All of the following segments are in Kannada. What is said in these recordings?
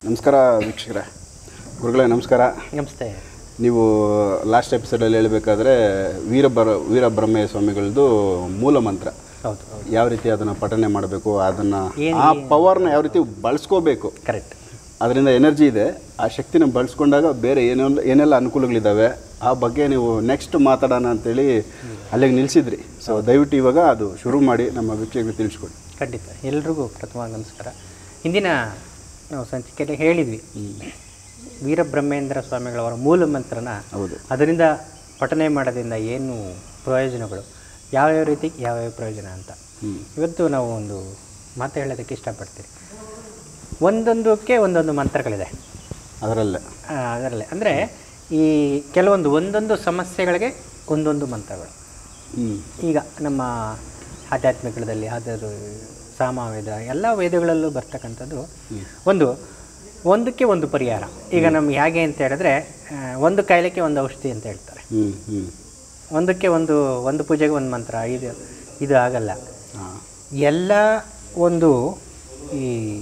ನಮಸ್ಕಾರ ವೀಕ್ಷಕರೇ ಗುರುಗಳೇ ನಮಸ್ಕಾರ ನಮಸ್ತೆ ನೀವು ಲಾಸ್ಟ್ ಎಪಿಸೋಡಲ್ಲಿ ಹೇಳಬೇಕಾದ್ರೆ ವೀರಭರ ವೀರಬ್ರಹ್ಮಯ್ಯ ಸ್ವಾಮಿಗಳದ್ದು ಮೂಲ ಮಂತ್ರ ಹೌದು ಹೌದು ಯಾವ ರೀತಿ ಅದನ್ನು ಪಠನೆ ಮಾಡಬೇಕು ಅದನ್ನು ಏನ್- ಆ ಪವರ್ನ ಯಾವ ರೀತಿ ಬಳಸ್ಕೋಬೇಕು ಕರೆಕ್ಟ್ ಅದರಿಂದ ಎನರ್ಜಿ ಇದೆ ಆ ಶಕ್ತಿನ ಬಳಸ್ಕೊಂಡಾಗ ಬೇರೆ ಏನೆಲ್ಲ ಏನೆಲ್ಲ ಅನುಕೂಲಗಳಿದ್ದಾವೆ ಆ ಬಗ್ಗೆ ನೀವು ನೆಕ್ಸ್ಟ್ ಮಾತಾಡೋಣ ಅಂತೇಳಿ ಅಲ್ಲಿಗೆ ನಿಲ್ಲಿಸಿದ್ರಿ ಸೊ ದಯವಿಟ್ಟು ಇವಾಗ ಅದು ಶುರು ಮಾಡಿ ನಮ್ಮ ವೀಕ್ಷಕರಿಗೆ ತಿಳಿಸ್ಕೊಡಿ ಖಂಡಿತ ಎಲ್ರಿಗೂ ಪ್ರಥಮ ನಮಸ್ಕಾರ ಇಂದಿನ ನಾವು ಸಂಚಿಕೆಯಲ್ಲಿ ಹೇಳಿದ್ವಿ ವೀರಬ್ರಹ್ಮೇಂದ್ರ ಸ್ವಾಮಿಗಳವರ ಮೂಲ ಮಂತ್ರನ ಹೌದು ಅದರಿಂದ ಪಠನೆ ಮಾಡೋದ್ರಿಂದ ಏನು ಪ್ರಯೋಜನಗಳು ಯಾವ್ಯಾವ ರೀತಿ ಯಾವ್ಯಾವ ಪ್ರಯೋಜನ ಅಂತ ಹ್ಞೂ ಇವತ್ತು ನಾವು ಒಂದು ಮಾತು ಹೇಳೋದಕ್ಕೆ ಇಷ್ಟಪಡ್ತೀವಿ ಒಂದೊಂದಕ್ಕೆ ಒಂದೊಂದು ಮಂತ್ರಗಳಿದೆ ಅದರಲ್ಲೇ ಆ, ಅದರಲ್ಲೇ ಅಂದರೆ ಈ ಕೆಲವೊಂದು ಒಂದೊಂದು ಸಮಸ್ಯೆಗಳಿಗೆ ಒಂದೊಂದು ಮಂತ್ರಗಳು ಹ್ಞೂ ಈಗ ನಮ್ಮ ಆಧ್ಯಾತ್ಮಿಕದಲ್ಲಿ ಅದರ ಸಾಮವೇದ ಎಲ್ಲ ವೇದಗಳಲ್ಲೂ ಬರ್ತಕ್ಕಂಥದ್ದು ಒಂದು ಒಂದಕ್ಕೆ ಒಂದು ಪರಿಹಾರ ಈಗ ನಮ್ಗೆ ಹೇಗೆ ಅಂತ ಹೇಳಿದ್ರೆ ಆ, ಒಂದು ಕಾಯಿಲೆಗೆ ಒಂದು ಔಷಧಿ ಅಂತ ಹೇಳ್ತಾರೆ ಹ್ಞೂ ಹ್ಞೂ ಒಂದಕ್ಕೆ ಒಂದು ಒಂದು ಪೂಜೆಗೆ ಒಂದು ಮಂತ್ರ ಇದು ಇದು ಆಗಲ್ಲ ಹಾಂ ಎಲ್ಲ ಒಂದು ಈ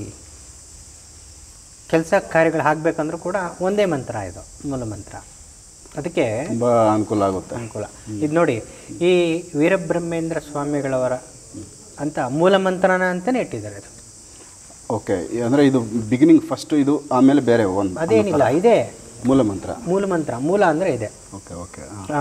ಕೆಲಸ ಕಾರ್ಯಗಳು ಆಗಬೇಕಂದ್ರೂ ಕೂಡ ಒಂದೇ ಮಂತ್ರ ಇದು ಮೂಲ ಮಂತ್ರ ಅದಕ್ಕೆ ತುಂಬ ಅನುಕೂಲ ಆಗುತ್ತೆ ಅನುಕೂಲ ಇದು ನೋಡಿ ಈ ವೀರಬ್ರಹ್ಮೇಂದ್ರ ಸ್ವಾಮಿಗಳವರ ಅಂತ ಮೂಲ ಮಂತ್ರನ ಅಂತಲೇ ಇಟ್ಟಿದ್ದಾರೆ ಇದು ಓಕೆ ಅಂದರೆ ಇದು ಬಿಗಿನಿಂಗ್ ಫಸ್ಟ್ ಇದು ಆಮೇಲೆ ಬೇರೆ ಒಂದು ಅದೇನಿಲ್ಲ ಇದೆ ಮೂಲ ಮಂತ್ರ ಮೂಲ ಮಂತ್ರ ಮೂಲ ಅಂದರೆ ಇದೆ ಓಕೆ ಓಕೆ ಆ,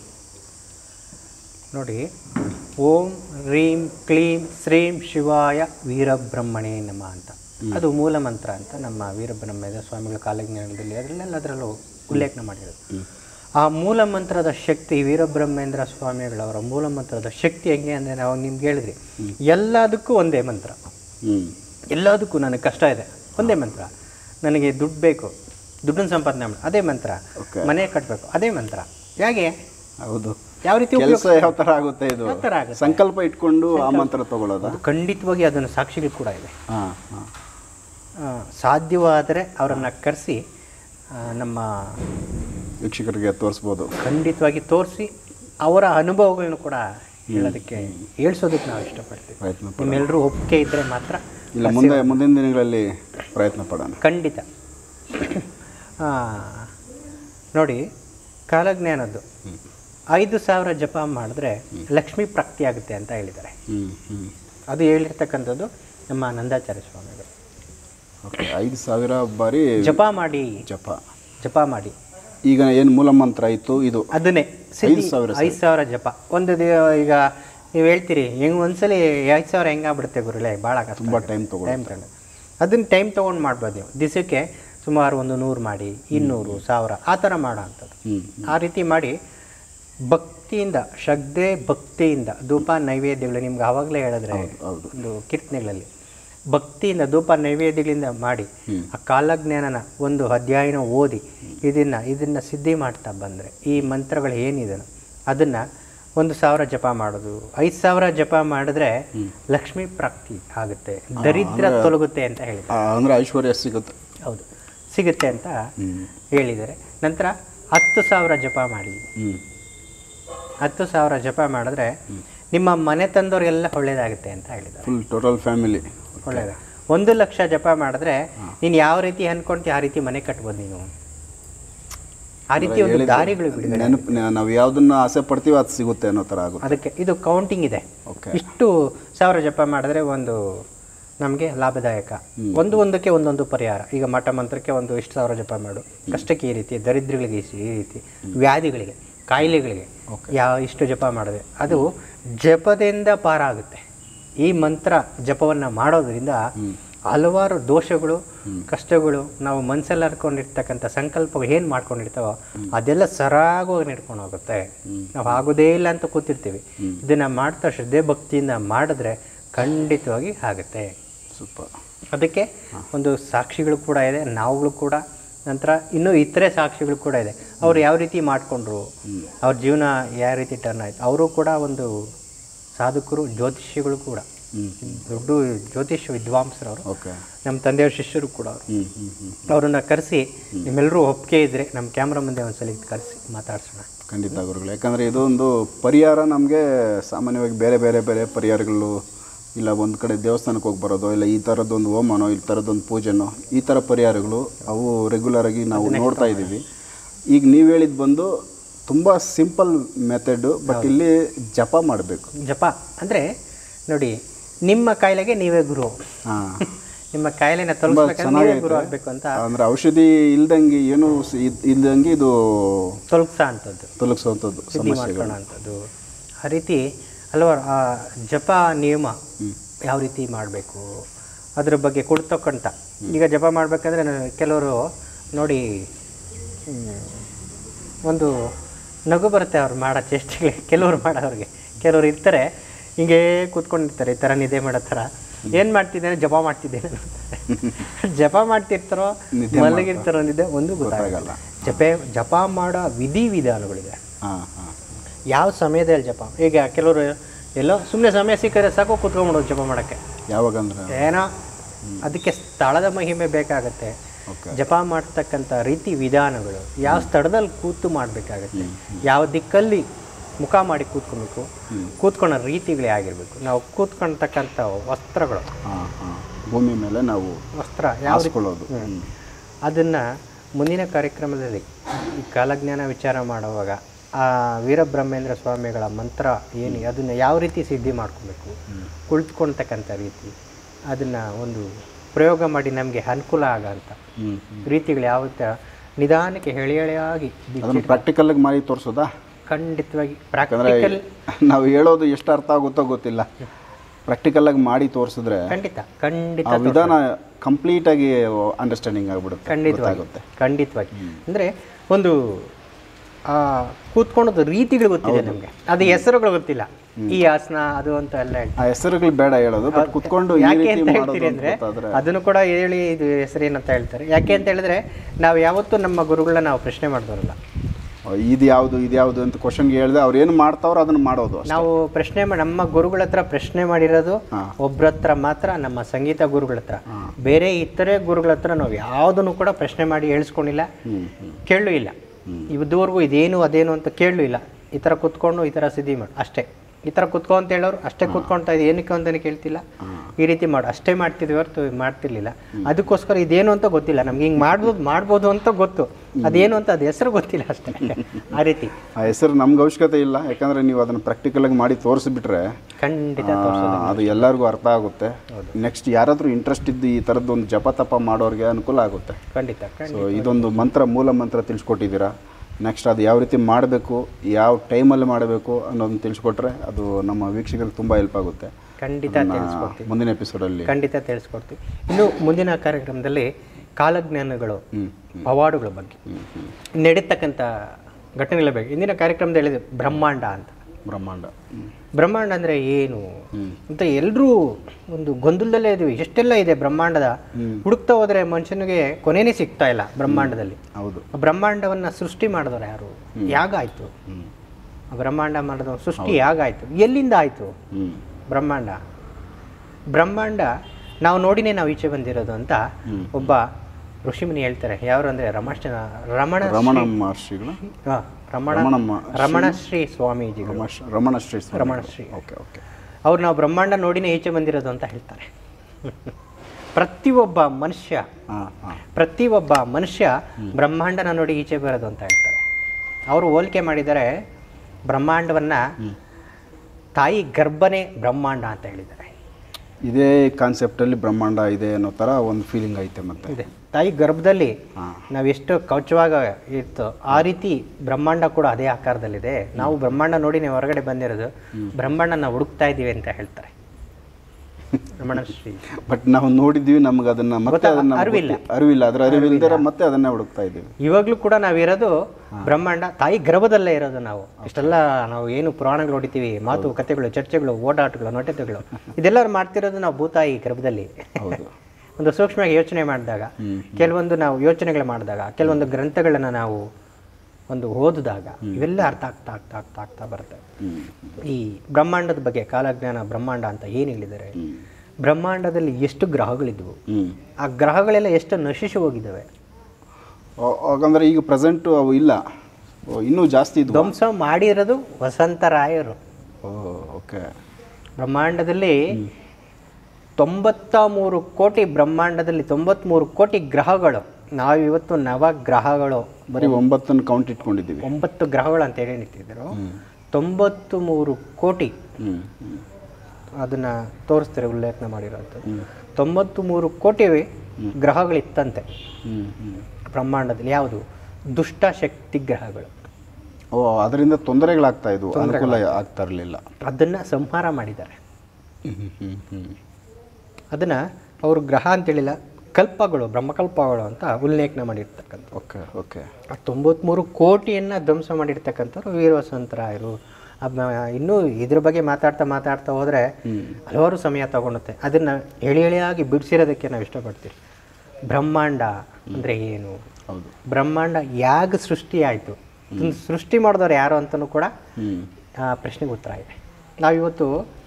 ನೋಡಿ ಓಂ ರೀಂ ಕ್ಲೀಂ ಶ್ರೀಂ ಶಿವಾಯ ವೀರಬ್ರಹ್ಮಣೇ ನಮ ಅಂತ ಅದು ಮೂಲ ಮಂತ್ರ ಅಂತ ನಮ್ಮ ವೀರಬ್ರಹ್ಮೇಂದ್ರ ಸ್ವಾಮಿಗಳ ಕಾಲಜ್ಞಾನದಲ್ಲಿ ಅದರಲ್ಲೆಲ್ಲ ಅದರಲ್ಲೂ ಉಲ್ಲೇಖನ ಮಾಡಿರೋದು ಆ ಮೂಲ ಮಂತ್ರದ ಶಕ್ತಿ ವೀರಬ್ರಹ್ಮೇಂದ್ರ ಸ್ವಾಮಿಗಳವರ ಮೂಲ ಮಂತ್ರದ ಶಕ್ತಿ ಹೆಂಗೆ ಅಂದರೆ ನಾವು ನಿಮ್ಗೆ ಹೇಳಿದ್ರಿ ಎಲ್ಲದಕ್ಕೂ ಒಂದೇ ಮಂತ್ರ ಹ್ಞೂ ಎಲ್ಲದಕ್ಕೂ ನನಗೆ ಕಷ್ಟ ಇದೆ ಒಂದೇ ಮಂತ್ರ ನನಗೆ ದುಡ್ಡು ಬೇಕು ದುಡ್ಡನ್ನು ಸಂಪಾದನೆ ಮಾಡಿ ಅದೇ ಮಂತ್ರ Okay. ಮನೆ ಕಟ್ಟಬೇಕು ಅದೇ ಮಂತ್ರ ಹೇಗೆ ಹೌದು ಯಾವ ರೀತಿ ಕೆಲಸ ಯಾವ ಥರ ಆಗುತ್ತೆ ಇದು ಯಾವ ಥರ ಆಗುತ್ತೆ? ಸಂಕಲ್ಪ ಇಟ್ಕೊಂಡು ಆ ಮಂತ್ರ ತಗೊಳ್ಳೋದ ಅದು ಖಂಡಿತವಾಗಿ ಅದನ್ನು ಸಾಕ್ಷಿಗಳು ಕೂಡ ಇದೆ ಹಾಂ ಹಾಂ ಆ, ಸಾಧ್ಯವಾದರೆ ಅವರನ್ನು ಕರೆಸಿ ನಮ್ಮ ವೀಕ್ಷಕರಿಗೆ ತೋರಿಸ್ಬೋದು ಖಂಡಿತವಾಗಿ ತೋರಿಸಿ ಅವರ ಅನುಭವಗಳನ್ನ ಕೂಡ ಹೇಳೋದಕ್ಕೆ ಹೇಳ್ಸೋದಕ್ಕೆ ನಾವು ಇಷ್ಟಪಡ್ತೀವಿ ಪ್ರಯತ್ನ ಪಡ ನಿಮ್ಮೆಲ್ಲರೂ ಒಪ್ಪಿಗೆ ಇದ್ದರೆ ಮಾತ್ರ ಇಲ್ಲ ಮುಂದೆ ಮುಂದಿನ ದಿನಗಳಲ್ಲಿ ಪ್ರಯತ್ನ ಪಡೋಣ ಖಂಡಿತ ಆ, ನೋಡಿ ಕಾಲಜ್ಞಾನದ್ದು ಐದು ಸಾವಿರ ಜಪ ಮಾಡಿದ್ರೆ ಲಕ್ಷ್ಮೀ ಪ್ರಾಪ್ತಿ ಆಗುತ್ತೆ ಅಂತ ಹೇಳಿದ್ದಾರೆ ಹ್ಞೂ ಹ್ಞೂ ಅದು ಹೇಳಿರ್ತಕ್ಕಂಥದ್ದು ನಮ್ಮ ನಂದಾಚಾರ್ಯ ಸ್ವಾಮಿಗಳು ಓಕೆ ಐದು ಸಾವಿರ ಬಾರಿ ಜಪ ಮಾಡಿ ಜಪ ಜಪ ಮಾಡಿ ಈಗ ಏನು ಮೂಲ ಮಂತ್ರ ಆಯಿತು ಇದು ಅದನ್ನೇ ಐದು ಸಾವಿರ ಐದು ಸಾವಿರ ಜಪ ಒಂದು ದಿ ಈಗ ನೀವು ಹೇಳ್ತೀರಿ ಹೆಂಗೆ ಒಂದ್ಸಲಿ ಐದು ಸಾವಿರ ಹೆಂಗಾಗ್ಬಿಡುತ್ತೆ ಗುರುಳೆ ಭಾಳ ಕಷ್ಟ ತುಂಬ ಟೈಮ್ ತಗೊಳ್ಳಿ ಟೈಮ್ ತಗೊಂಡು ಅದನ್ನ ಟೈಮ್ ತೊಗೊಂಡು ಮಾಡ್ಬೋದು ನೀವು ದಿವಸಕ್ಕೆ ಸುಮಾರು ಒಂದು ನೂರು ಮಾಡಿ ಇನ್ನೂರು ಸಾವಿರ ಆ ಥರ ಮಾಡೋ ಅಂಥದ್ದು ಹ್ಞೂ ಆ ರೀತಿ ಮಾಡಿ ಭಕ್ತಿಯಿಂದ ಶ್ರದ್ಧೆ ಭಕ್ತಿಯಿಂದ ಧೂಪ ನೈವೇದ್ಯಗಳು ನಿಮ್ಗೆ ಆವಾಗಲೇ ಹೇಳಿದ್ರೆ ಹೌದು ಒಂದು ಕೀರ್ತನೆಗಳಲ್ಲಿ ಭಕ್ತಿಯಿಂದ ಧೂಪ ನೈವೇದ್ಯಗಳಿಂದ ಮಾಡಿ ಆ ಕಾಲಜ್ಞಾನನ ಒಂದು ಅಧ್ಯಾಯನ ಓದಿ ಇದನ್ನು ಇದನ್ನು ಸಿದ್ಧಿ ಮಾಡ್ತಾ ಬಂದರೆ ಈ ಮಂತ್ರಗಳು ಏನಿದೆ ಅದನ್ನು ಒಂದು ಸಾವಿರ ಜಪ ಮಾಡೋದು ಐದು ಸಾವಿರ ಜಪ ಮಾಡಿದ್ರೆ ಲಕ್ಷ್ಮೀ ಪ್ರಾಪ್ತಿ ಆಗುತ್ತೆ ದರಿದ್ರ ತೊಲಗುತ್ತೆ ಅಂತ ಹೇಳಿದ್ದಾರೆ ಅಂದರೆ ಐಶ್ವರ್ಯ ಸಿಗುತ್ತೆ ಹೌದು ಸಿಗುತ್ತೆ ಅಂತ ಹ್ಞೂ ಹೇಳಿದ್ದಾರೆ ನಂತರ ಹತ್ತು ಸಾವಿರ ಜಪ ಮಾಡಿ ಹ್ಞೂ ಹತ್ತು ಸಾವಿರ ಜಪ ಮಾಡಿದ್ರೆ ನಿಮ್ಮ ಮನೆ ತಂದವ್ರಿಗೆಲ್ಲ ಒಳ್ಳೇದಾಗುತ್ತೆ ಅಂತ ಹೇಳಿದ್ದಾರೆ ಫುಲ್ ಟೋಟಲ್ ಫ್ಯಾಮಿಲಿ ಒಳ್ಳೇದು ಒಂದು ಲಕ್ಷ ಜಪ ಮಾಡಿದ್ರೆ ನೀನು ಯಾವ ರೀತಿ ಅನ್ಕೊಂತೀಯ ಆ ರೀತಿ ಮನೆ ಕಟ್ಬೋದು ನೀನು ಆ ರೀತಿ ಒಂದು ದಾರಿಗಳು ಬಿಡುಗಡೆ ನೆನಪು ನಾವು ಯಾವುದನ್ನ ಆಸೆ ಪಡ್ತೀವಿ ಅದು ಸಿಗುತ್ತೆ ಅನ್ನೋ ಥರ ಆಗುತ್ತೆ ಅದಕ್ಕೆ ಇದು ಕೌಂಟಿಂಗ್ ಇದೆ ಓಕೆ ಇಷ್ಟು ಸಾವಿರ ಜಪ ಮಾಡಿದ್ರೆ ಒಂದು ನಮಗೆ ಲಾಭದಾಯಕ ಒಂದು ಒಂದಕ್ಕೆ ಒಂದೊಂದು ಪರಿಹಾರ ಈಗ ಮಠ ಮಂತ್ರಕ್ಕೆ ಒಂದು ಇಷ್ಟು ಸಾವಿರ ಜಪ ಮಾಡು ಕಷ್ಟಕ್ಕೆ ಈ ರೀತಿ ದರಿದ್ರಗಳಿಗೆ ಈ ಈ ರೀತಿ ವ್ಯಾಧಿಗಳಿಗೆ ಕಾಯಿಲೆಗಳಿಗೆ ಯಾವ ಇಷ್ಟು ಜಪ ಮಾಡಿದೆ ಅದು ಜಪದಿಂದ ಪಾರಾಗುತ್ತೆ ಈ ಮಂತ್ರ ಜಪವನ್ನು ಮಾಡೋದ್ರಿಂದ ಹಲವಾರು ದೋಷಗಳು ಕಷ್ಟಗಳು ನಾವು ಮನಸ್ಸಲ್ಲಿ ಹರ್ಕೊಂಡಿರ್ತಕ್ಕಂಥ ಸಂಕಲ್ಪ ಏನು ಮಾಡ್ಕೊಂಡಿರ್ತಾವೋ ಅದೆಲ್ಲ ಸರಾಗವಾಗಿ ನಡ್ಕೊಂಡು ಹೋಗುತ್ತೆ ನಾವು ಆಗೋದೇ ಇಲ್ಲ ಅಂತ ಕೂತಿರ್ತೀವಿ ಇದನ್ನು ಮಾಡ್ತಾ ಶ್ರದ್ಧೆ ಭಕ್ತಿಯಿಂದ ಮಾಡಿದ್ರೆ ಖಂಡಿತವಾಗಿ ಆಗುತ್ತೆ ಸೂಪರ್ ಅದಕ್ಕೆ ಒಂದು ಸಾಕ್ಷಿಗಳು ಕೂಡ ಇದೆ ನಾವುಗಳು ಕೂಡ ನಂತರ ಇನ್ನೂ ಇತರೆ ಸಾಕ್ಷಿಗಳು ಕೂಡ ಇದೆ ಅವ್ರು ಯಾವ ರೀತಿ ಮಾಡಿಕೊಂಡ್ರು ಅವ್ರ ಜೀವನ ಯಾವ ರೀತಿ ಟರ್ನ್ ಆಯ್ತು ಅವರು ಕೂಡ ಒಂದು ಸಾಧಕರು ಜ್ಯೋತಿಷಿಗಳು ಕೂಡ ಹ್ಞೂ ದೊಡ್ಡ ಜ್ಯೋತಿಷ್ಯ ವಿದ್ವಾಂಸರವರು ಓಕೆ ನಮ್ಮ ತಂದೆಯವ್ರ ಶಿಷ್ಯರು ಕೂಡ ಅವರು ಹ್ಞೂ ಹ್ಞೂ ಹ್ಞೂ ಅವರನ್ನ ಕರೆಸಿ ನಿಮ್ಮೆಲ್ಲರೂ ಒಪ್ಪಿಗೆ ಇದ್ದರೆ ನಮ್ಮ ಕ್ಯಾಮ್ರಾ ಮುಂದೆ ಒಂದ್ಸಲಿ ಕರೆಸಿ ಮಾತಾಡ್ಸೋಣ ಖಂಡಿತ ಗುರುಗಳು ಯಾಕಂದರೆ ಇದೊಂದು ಪರಿಹಾರ ನಮಗೆ ಸಾಮಾನ್ಯವಾಗಿ ಬೇರೆ ಬೇರೆ ಬೇರೆ ಪರಿಹಾರಗಳು ಇಲ್ಲ ಒಂದು ಕಡೆ ದೇವಸ್ಥಾನಕ್ಕೆ ಹೋಗಿ ಬರೋದು ಇಲ್ಲ ಈ ಥರದ್ದೊಂದು ಹೋಮನೋ ಈ ಥರದ್ದೊಂದು ಪೂಜೆನೋ ಈ ಥರ ಪರಿಹಾರಗಳು ಅವು ರೆಗ್ಯುಲರಾಗಿ ನಾವು ನೋಡ್ತಾ ಇದ್ದೀವಿ ಈಗ ನೀವು ಹೇಳಿದ್ದು ಬಂದು ತುಂಬ ಸಿಂಪಲ್ ಮೆಥಡು ಬಟ್ ಇಲ್ಲಿ ಜಪ ಮಾಡಬೇಕು ಜಪ ಅಂದರೆ ನೋಡಿ ನಿಮ್ಮ ಕಾಯಿಲೆಗೆ ನೀವೇ ಗುರು ಹಾಂ ನಿಮ್ಮ ಕಾಯಿಲೆನ ತೊಲಗಿಸ್ಬೇಕಂದ್ರೆ ನೀವೇ ಗುರು ಆಗಬೇಕು ಅಂತ ಅಂದರೆ ಔಷಧಿ ಇಲ್ದಂಗೆ ಏನು ಸ- ಇದ್- ಇಲ್ದಂಗೆ ಇದು ತೊಲಗಿಸೋ ಅಂಥದ್ದು ತೊಲಗಿಸುವಂಥದ್ದು ಸಿದ್ಧಿ ಮಾಡ್ಕೊಳ್ಳೋ ಅಂಥದ್ದು ಆ ರೀತಿ ಹಲವಾರು ಆ ಜಪ ನಿಯಮ ಯಾವ ರೀತಿ ಮಾಡಬೇಕು ಅದ್ರ ಬಗ್ಗೆ ಕೊಡ್ತಕ್ಕಂಥ ಈಗ ಜಪ ಮಾಡಬೇಕಂದ್ರೆ ಕೆಲವರು ನೋಡಿ ಹ್ಮ್, ಒಂದು ನಗು ಬರುತ್ತೆ ಅವ್ರು ಮಾಡೋ ಚೇಷ್ಟೆಗೆ ಕೆಲವರು ಮಾಡೋರಿಗೆ ಕೆಲವರು ಇರ್ತಾರೆ ಹಿಂಗೇ ಕೂತ್ಕೊಂಡಿರ್ತಾರೆ ಈ ಥರ ನಿದ್ದೆ ಮಾಡೋ ಥರ ಏನು ಮಾಡ್ತಿದ್ದೇನೆ ಜಪ ಮಾಡ್ತಿದ್ದೇನೆ ಅಂತಾರೆ. ಜಪ ಮಾಡ್ತಿರ್ತಾರೋ ಮಲಗಿರ್ತಾರೋ ನಿದ್ದೆ ಒಂದು ಗೊತ್ತಾಗಲ್ಲ ಜಪ ಜಪ ಮಾಡೋ ವಿಧಿ ವಿಧಾನಗಳಿದೆ ಹಾಂ ಹಾಂ ಯಾವ ಸಮಯದಲ್ಲಿ ಜಪ ಈಗ ಕೆಲವರು ಎಲ್ಲೋ ಸುಮ್ಮನೆ ಸಮಯ ಸಿಕ್ಕರೆ ಸಾಕು ಕೂತ್ಕೊಂಡ್ಬಿಡೋದು ಜಪ ಮಾಡೋಕ್ಕೆ ಯಾವಾಗಂದ್ರೆ ಏನೋ ಅದಕ್ಕೆ ಸ್ಥಳದ ಮಹಿಮೆ ಬೇಕಾಗತ್ತೆ ಓಕೆ ಜಪ ಮಾಡ್ತಕ್ಕಂಥ ರೀತಿ ವಿಧಾನಗಳು ಯಾವ ಸ್ಥಳದಲ್ಲಿ ಕೂತು ಮಾಡಬೇಕಾಗತ್ತೆ ಯಾವ ದಿಕ್ಕಲ್ಲಿ ಮುಖ ಮಾಡಿ ಕೂತ್ಕೊಬೇಕು ಕೂತ್ಕೊಳ್ಳೋ ರೀತಿಗಳೇ ಆಗಿರಬೇಕು ನಾವು ಕೂತ್ಕೊಳ್ತಕ್ಕಂಥ ವಸ್ತ್ರಗಳು ಹಾಂ ಹಾಂ ಭೂಮಿ ಮೇಲೆ ನಾವು ವಸ್ತ್ರ ಯಾವ ರೀತಿ ಹಾಸ್ಕೊಳ್ಳೋದು ಹ್ಮ್. ಅದನ್ನು ಮುಂದಿನ ಕಾರ್ಯಕ್ರಮದಲ್ಲಿ ಈ ಕಾಲಜ್ಞಾನ ವಿಚಾರ ಮಾಡುವಾಗ ಆ ವೀರಬ್ರಹ್ಮೇಂದ್ರ ಸ್ವಾಮಿಗಳ ಮಂತ್ರ ಏನು ಅದನ್ನು ಯಾವ ರೀತಿ ಸಿದ್ಧಿ ಮಾಡ್ಕೋಬೇಕು ಕುಳಿತುಕೊಳ್ತಕ್ಕಂಥ ರೀತಿ ಅದನ್ನು ಒಂದು ಪ್ರಯೋಗ ಮಾಡಿ ನಮಗೆ ಅನುಕೂಲ ಆಗೋಂಥ ಹ್ಮ್ ರೀತಿಗಳು ಯಾವತ್ತ ನಿಧಾನಕ್ಕೆ ಎಳೆ ಎಳೆಯಾಗಿ ದಿ- ಅದನ್ನು ಪ್ರಾಕ್ಟಿಕಲ್ಲಾಗಿ ಮಾಡಿ ತೋರಿಸೋದಾ ಖಂಡಿತವಾಗಿ ಯಾಕಂದರೆ ಪ್ರಾಕ್ಟಿಕಲ್ ನಾವು ಹೇಳೋದು ಎಷ್ಟು ಅರ್ಥ ಆಗುತ್ತೋ ಗೊತ್ತಿಲ್ಲ ಪ್ರಾಕ್ಟಿಕಲ್ಲಾಗಿ ಮಾಡಿ ತೋರಿಸಿದ್ರೆ ಖಂಡಿತ ಖಂಡಿತ ಆ ವಿಧಾನ ಕಂಪ್ಲೀಟಾಗಿ ಅಂಡರ್ಸ್ಟ್ಯಾಂಡಿಂಗ್ ಆಗಿಬಿಡುತ್ತೆ ಖಂಡಿತವಾಗಿ ಗೊತ್ತಾಗುತ್ತೆ ಖಂಡಿತವಾಗಿ ಅಂದರೆ ಒಂದು ಆ ಕೂತ್ಕೊಳ್ಳೋದು ರೀತಿಗಳು ಗೊತ್ತಿದೆ ನಮಗೆ ಅದು ಹೆಸರುಗಳು ಗೊತ್ತಿಲ್ಲ ಈ ಆಸನ ಅದು ಅಂತ ಎಲ್ಲ ಹೇಳ್ತಾರೆ ಆ ಹೆಸರುಗಳು ಬೇಡ ಹೇಳೋದು ಬಟ್ ಕುತ್ಕೊಂಡು ಈ ಯಾಕೆ ರೀತಿ ಅಂತ ಮಾಡೋದು ಹೇಳ್ತೀರಿ ಅಂತ ಅಂದ್ರೆ ಗೊತ್ತಾದ್ರೆ ಅದನ್ನು ಕೂಡ ಹೇಳಿ ಇದು ಹೆಸರೇನಂತ ಹೇಳ್ತಾರೆ ಯಾಕೆ ಅಂತ ಹೇಳಿದ್ರೆ ನಾವು ಯಾವತ್ತೂ ನಮ್ಮ ಗುರುಗಳನ್ನ ನಾವು ಪ್ರಶ್ನೆ ಮಾಡಿದವರಲ್ಲ ಇದು ಯಾವುದು ಇದು ಯಾವುದು ಅಂತ ಕ್ವಶನ್ಗೆ ಹೇಳಿದೆ ಅವ್ರು ಏನು ಮಾಡ್ತಾವ್ರೋ ಅದನ್ನು ಮಾಡೋದು ಅಷ್ಟೇ. ನಾವು ಪ್ರಶ್ನೆ ಮಾ- ನಮ್ಮ ಗುರುಗಳ ಹತ್ರ ಪ್ರಶ್ನೆ ಮಾಡಿರೋದು ಹಾ. ಒಬ್ರ ಹತ್ರ ಮಾತ್ರ ನಮ್ಮ ಸಂಗೀತ ಗುರುಗಳ ಹತ್ರ ಬೇರೆ ಇತರೆ ಗುರುಗಳ ಹತ್ರ ನಾವು ಯಾವುದನ್ನು ಕೂಡ ಪ್ರಶ್ನೆ ಮಾಡಿ ಹೇಳಿಸ್ಕೊಂಡಿಲ್ಲ ಹ್ಮ್ ಹ್ಮ್ ಕೇಳೂ ಇಲ್ಲ ಇದುವರೆಗೂ ಇದೇನು ಅದೇನು ಅಂತ ಕೇಳೂ ಇಲ್ಲ ಈ ಥರ ಕುತ್ಕೊಂಡು ಈ ಥರ ಸಿದ್ಧಿ ಮಾಡು ಅಷ್ಟೇ ಈ ಥರ ಕುತ್ಕೊ ಅಂತ ಹೇಳೋರು ಅಷ್ಟೇ ಕುತ್ಕೊಳ್ತಾ ಇದೆ ಏನಕ್ಕೆ ಅಂತಾನೆ ಕೇಳ್ತಿಲ್ಲ ಈ ರೀತಿ ಮಾಡು ಅಷ್ಟೇ ಮಾಡ್ತಿದ್ವಿ ಹೊರತು ಮಾಡ್ತಿರ್ಲಿಲ್ಲ ಅದಕ್ಕೋಸ್ಕರ ಇದೇನು ಅಂತ ಗೊತ್ತಿಲ್ಲ ನಮ್ಗೆ ಹಿಂಗೆ ಮಾಡ್ಬೋದು ಮಾಡ್ಬೋದು ಅಂತ ಗೊತ್ತು ಅದೇನು ಅಂತ ಅದು ಹೆಸರು ಗೊತ್ತಿಲ್ಲ ಅಷ್ಟೇ ಆ ರೀತಿ ಆ ಹೆಸರು ನಮ್ಗೆ ಅವಶ್ಯಕತೆ ಇಲ್ಲ ಯಾಕಂದ್ರೆ ನೀವು ಅದನ್ನು ಪ್ರಾಕ್ಟಿಕಲಾಗಿ ಮಾಡಿ ತೋರಿಸ್ಬಿಟ್ರೆ ಖಂಡಿತ ಆ, ಅದು ಎಲ್ಲರಿಗೂ ಅರ್ಥ ಆಗುತ್ತೆ ನೆಕ್ಸ್ಟ್ ಯಾರಾದರೂ ಇಂಟ್ರೆಸ್ಟ್ ಇದ್ದು ಈ ಥರದ್ದೊಂದು ಜಪ ತಪ ಮಾಡೋರಿಗೆ ಅನುಕೂಲ ಆಗುತ್ತೆ ಖಂಡಿತ ಖಂಡಿತ ಸೊ ಇದೊಂದು ಮಂತ್ರ ಮೂಲ ಮಂತ್ರ ತಿಳಿಸ್ಕೊಟ್ಟಿದ್ದೀರಾ ನೆಕ್ಸ್ಟ್ ಅದು ಯಾವ ರೀತಿ ಮಾಡಬೇಕು ಯಾವ ಟೈಮಲ್ಲಿ ಮಾಡಬೇಕು ಅನ್ನೋದನ್ನ ತಿಳಿಸ್ಕೊಟ್ರೆ ಅದು ನಮ್ಮ ವೀಕ್ಷಕರಿಗೆ ತುಂಬ ಹೆಲ್ಪ್ ಆಗುತ್ತೆ ಖಂಡಿತ ಅದನ್ನ ತಿಳಿಸ್ಕೊಡ್ತೀವಿ ಮುಂದಿನ ಎಪಿಸೋಡಲ್ಲಿ ಖಂಡಿತ ತಿಳಿಸ್ಕೊಡ್ತೀವಿ ಇನ್ನು ಮುಂದಿನ ಕಾರ್ಯಕ್ರಮದಲ್ಲಿ ಕಾಲಜ್ಞಾನಗಳು ಪವಾಡುಗಳ ಬಗ್ಗೆ ನಡೀತಕ್ಕಂಥ ಘಟನೆಗಳ ಬಗ್ಗೆ ಇಂದಿನ ಕಾರ್ಯಕ್ರಮದಲ್ಲಿ ಹೇಳಿದೆ ಬ್ರಹ್ಮಾಂಡ ಅಂತ ಬ್ರಹ್ಮಾಂಡ ಹ್ಮ್. ಬ್ರಹ್ಮಾಂಡ ಅಂದರೆ ಏನು ಅಂತ ಎಲ್ಲರೂ ಒಂದು ಗೊಂದಲದಲ್ಲೇ ಇದೀವಿ ಎಷ್ಟೆಲ್ಲ ಇದೆ ಬ್ರಹ್ಮಾಂಡದ ಹುಡುಕ್ತಾ ಹೋದರೆ ಮನುಷ್ಯನಿಗೆ ಕೊನೆನೇ ಸಿಗ್ತಾ ಇಲ್ಲ ಬ್ರಹ್ಮಾಂಡದಲ್ಲಿ ಹೌದು ಆ ಬ್ರಹ್ಮಾಂಡವನ್ನ ಸೃಷ್ಟಿ ಮಾಡಿದವರು ಯಾರು ಯಾಗಾಯ್ತು ಹ್ಮ್. ಆ ಬ್ರಹ್ಮಾಂಡ ಮಾಡಿದ ಸೃಷ್ಟಿ ಯಾಗಾಯ್ತು ಎಲ್ಲಿಂದ ಆಯ್ತು ಹ್ಮ್. ಬ್ರಹ್ಮಾಂಡ ಬ್ರಹ್ಮಾಂಡ ನಾವು ನೋಡಿನೇ ನಾವು ಈಚೆ ಬಂದಿರೋದು ಅಂತ ಒಬ್ಬ ಋಷಿಮುನಿ ಹೇಳ್ತಾರೆ ಯಾರು ಅಂದರೆ ರಮಣ ರಮಣ ರಮಣ ಮಹರ್ಷಿಗಳು ಹಾ, ರಮಣ ರಮಣ ಮ- ರಮಣಶ್ರೀ ಸ್ವಾಮೀಜಿಗಳು ರಮಶ ರಮಣಶ್ರೀ ಸ್ವಾಮಿ. ರಮಣಶ್ರೀ ಓಕೆ ಓಕೆ ಅವ್ರು ನಾವು ಬ್ರಹ್ಮಾಂಡ ನೋಡಿನೇ ಈಚೆ ಬಂದಿರೋದು ಅಂತ ಹೇಳ್ತಾರೆ ಪ್ರತಿಯೊಬ್ಬ ಮನುಷ್ಯ ಹಾಂ ಹಾಂ ಪ್ರತಿಯೊಬ್ಬ ಮನುಷ್ಯ ಬ್ರಹ್ಮಾಂಡನ ನೋಡಿ ಈಚೆ ಬರೋದು ಅಂತ ಹೇಳ್ತಾರೆ ಅವರು ಹೋಲಿಕೆ ಮಾಡಿದ್ದಾರೆ ಬ್ರಹ್ಮಾಂಡವನ್ನ ತಾಯಿ ಗರ್ಭನೇ ಬ್ರಹ್ಮಾಂಡ ಅಂತ ಹೇಳಿದ್ದಾರೆ ಇದೇ ಕಾನ್ಸೆಪ್ಟಲ್ಲಿ ಬ್ರಹ್ಮಾಂಡ ಇದೆ ಅನ್ನೋ ಥರ ಒಂದು ಫೀಲಿಂಗ್ ಐತೆ ಮತ್ತೆ ಇದೆ ತಾಯಿ ಗರ್ಭದಲ್ಲಿ ಹಾಂ ನಾವು ಎಷ್ಟು ಕವಚವಾಗ ಇತ್ತು ಆ ರೀತಿ ಬ್ರಹ್ಮಾಂಡ ಕೂಡ ಅದೇ ಆಕಾರದಲ್ಲಿದೆ ನಾವು ಬ್ರಹ್ಮಾಂಡ ನೋಡಿ ನೀವು ಹೊರಗಡೆ ಬಂದಿರೋದು ಬ್ರಹ್ಮಾಂಡನ ಹುಡುಕ್ತಾ ಇದ್ದೀವಿ ಅಂತ ಹೇಳ್ತಾರೆ ರಮಣಶ್ರೀ ಬಟ್ ನಾವು ನೋಡಿದ್ವಿ ನಮ್ಗೆ ಅದನ್ನ ಮತ್ತೆ ಗೊತ್ತಾ- ಅದನ್ನ ಅರಿವಿಲ್ಲ. ಗೊತ್ತಿ- ಅರಿವಿಲ್ಲ ಅದ್ರ ಅರಿವಿಲ್ದಿರ ಮತ್ತೆ ಅದನ್ನೇ ಹುಡುಕ್ತಾ ಇದ್ದೀವಿ ಇವಾಗಲೂ ಕೂಡ ನಾವಿರೋದು ಬ್ರಹ್ಮಾಂಡ ತಾಯಿ ಗರ್ಭದಲ್ಲೇ ಇರೋದು ನಾವು ಇಷ್ಟೆಲ್ಲ ನಾವು ಏನು ಪುರಾಣಗಳು ಹೊಡಿತೀವಿ ಮಾತು ಕಥೆಗಳು ಚರ್ಚೆಗಳು ಓಡಾಟಗಳು ನಟತೆಗಳು ಇದೆಲ್ಲ ಮಾಡ್ತಿರೋದು ನಾವು ಭೂತಾಯಿ ಗರ್ಭದಲ್ಲಿ ಹೌದು ಒಂದು ಸೂಕ್ಷ್ಮವಾಗಿ ಯೋಚನೆ ಮಾಡಿದಾಗ ಕೆಲವೊಂದು ನಾವು ಯೋಚನೆಗಳು ಮಾಡಿದಾಗ ಕೆಲವೊಂದು ಗ್ರಂಥಗಳನ್ನು ನಾವು ಒಂದು ಓದಿದಾಗ ಇವೆಲ್ಲ ಅರ್ಥ ಆಗ್ತಾ ಆಗ್ತಾ ಆಗ್ತಾ ಆಗ್ತಾ ಬರುತ್ತೆ ಹ್ಮ್. ಈ ಬ್ರಹ್ಮಾಂಡದ ಬಗ್ಗೆ ಕಾಲಜ್ಞಾನ ಬ್ರಹ್ಮಾಂಡ ಅಂತ ಏನು ಹೇಳಿದ್ದಾರೆ ಬ್ರಹ್ಮಾಂಡದಲ್ಲಿ ಎಷ್ಟು ಗ್ರಹಗಳಿದ್ವು ಹ್ಮ್ ಆ ಗ್ರಹಗಳೆಲ್ಲ ಎಷ್ಟು ನಶಿಸಿ ಹೋಗಿದ್ದಾವೆ ಆ- ಹಾಗಂದ್ರೆ ಈಗ ಪ್ರೆಸೆಂಟು ಅವು ಇಲ್ಲ ಓ, ಇನ್ನೂ ಜಾಸ್ತಿ ಇದ್ವು ಧ್ವಂಸ ಮಾಡಿರೋದು ವಸಂತರಾಯರು ಓ ಓಕೆ ಬ್ರಹ್ಮಾಂಡದಲ್ಲಿ ತೊಂಬತ್ತ ಮೂರು ಕೋಟಿ ಬ್ರಹ್ಮಾಂಡದಲ್ಲಿ ತೊಂಬತ್ಮೂರು ಕೋಟಿ ಗ್ರಹಗಳು ನಾವಿವತ್ತು ನವಗ್ರಹಗಳು ಬರೀ ಒಂಬತ್ತನ್ನು ಕೌಂಟ್ ಇಟ್ಕೊಂಡಿದ್ದೀವಿ ಒಂಬತ್ತು ಗ್ರಹಗಳು ಅಂತ ಹೇಳಿ ನಿಂತಿದ್ರು ತೊಂಬತ್ತು ಮೂರು ಕೋಟಿ ಹ್ಞೂ ಅದನ್ನ ತೋರಿಸ್ತಾರೆ ಉಲ್ಲೇಖನ ಮಾಡಿರೋಂಥದ್ದು ತೊಂಬತ್ತು ಮೂರು ಕೋಟಿ ಗ್ರಹಗಳಿತ್ತಂತೆ ಹ್ಞೂ ಹ್ಞೂ ಬ್ರಹ್ಮಾಂಡದಲ್ಲಿ ಯಾವುದು ದುಷ್ಟ ಶಕ್ತಿ ಗ್ರಹಗಳು ಓ ಅದರಿಂದ ತೊಂದರೆಗಳಾಗ್ತಾ ಇದ್ವು ಅನುಕೂಲ ಆಗ್ತಾ ಇರಲಿಲ್ಲ ಅದನ್ನ ಸಂಹಾರ ಮಾಡಿದ್ದಾರೆ ಹ್ಞೂ ಹ್ಞೂ ಹ್ಞೂ ಅದನ್ನ ಅವರು ಗ್ರಹ ಅಂತೇಳಿಲ್ಲ ಕಲ್ಪಗಳು ಬ್ರಹ್ಮಕಲ್ಪಗಳು ಅಂತ ಉಲ್ಲೇಖನ ಮಾಡಿರ್ತಕ್ಕಂಥ ಓಕೆ ಓಕೆ ಆ ತೊಂಬತ್ಮೂರು ಕೋಟಿಯನ್ನು ಧ್ವಂಸ ಮಾಡಿರ್ತಕ್ಕಂಥವ್ರು ವೀರವಸಂತರಾಯರು ಅದ್ನ ಇನ್ನೂ ಇದ್ರ ಬಗ್ಗೆ ಮಾತಾಡ್ತಾ ಮಾತಾಡ್ತಾ ಹೋದರೆ ಹಲವಾರು ಸಮಯ ತಗೊಳುತ್ತೆ ಅದನ್ನು ಎಳೆ ಎಳೆಯಾಗಿ ಬಿಡಿಸಿರೋದಕ್ಕೆ ನಾವು ಇಷ್ಟಪಡ್ತೀವಿ ಬ್ರಹ್ಮಾಂಡ ಅಂದರೆ ಏನು ಹೌದು ಬ್ರಹ್ಮಾಂಡ ಯಾಗ ಸೃಷ್ಟಿ ಆಯಿತು ಸೃಷ್ಟಿ ಮಾಡಿದವ್ರು ಯಾರು ಅಂತಲೂ ಕೂಡ ಹ್ಞೂ ಆ ಪ್ರಶ್ನೆಗೆ ಉತ್ತರ ಇದೆ ನಾವಿವತ್ತು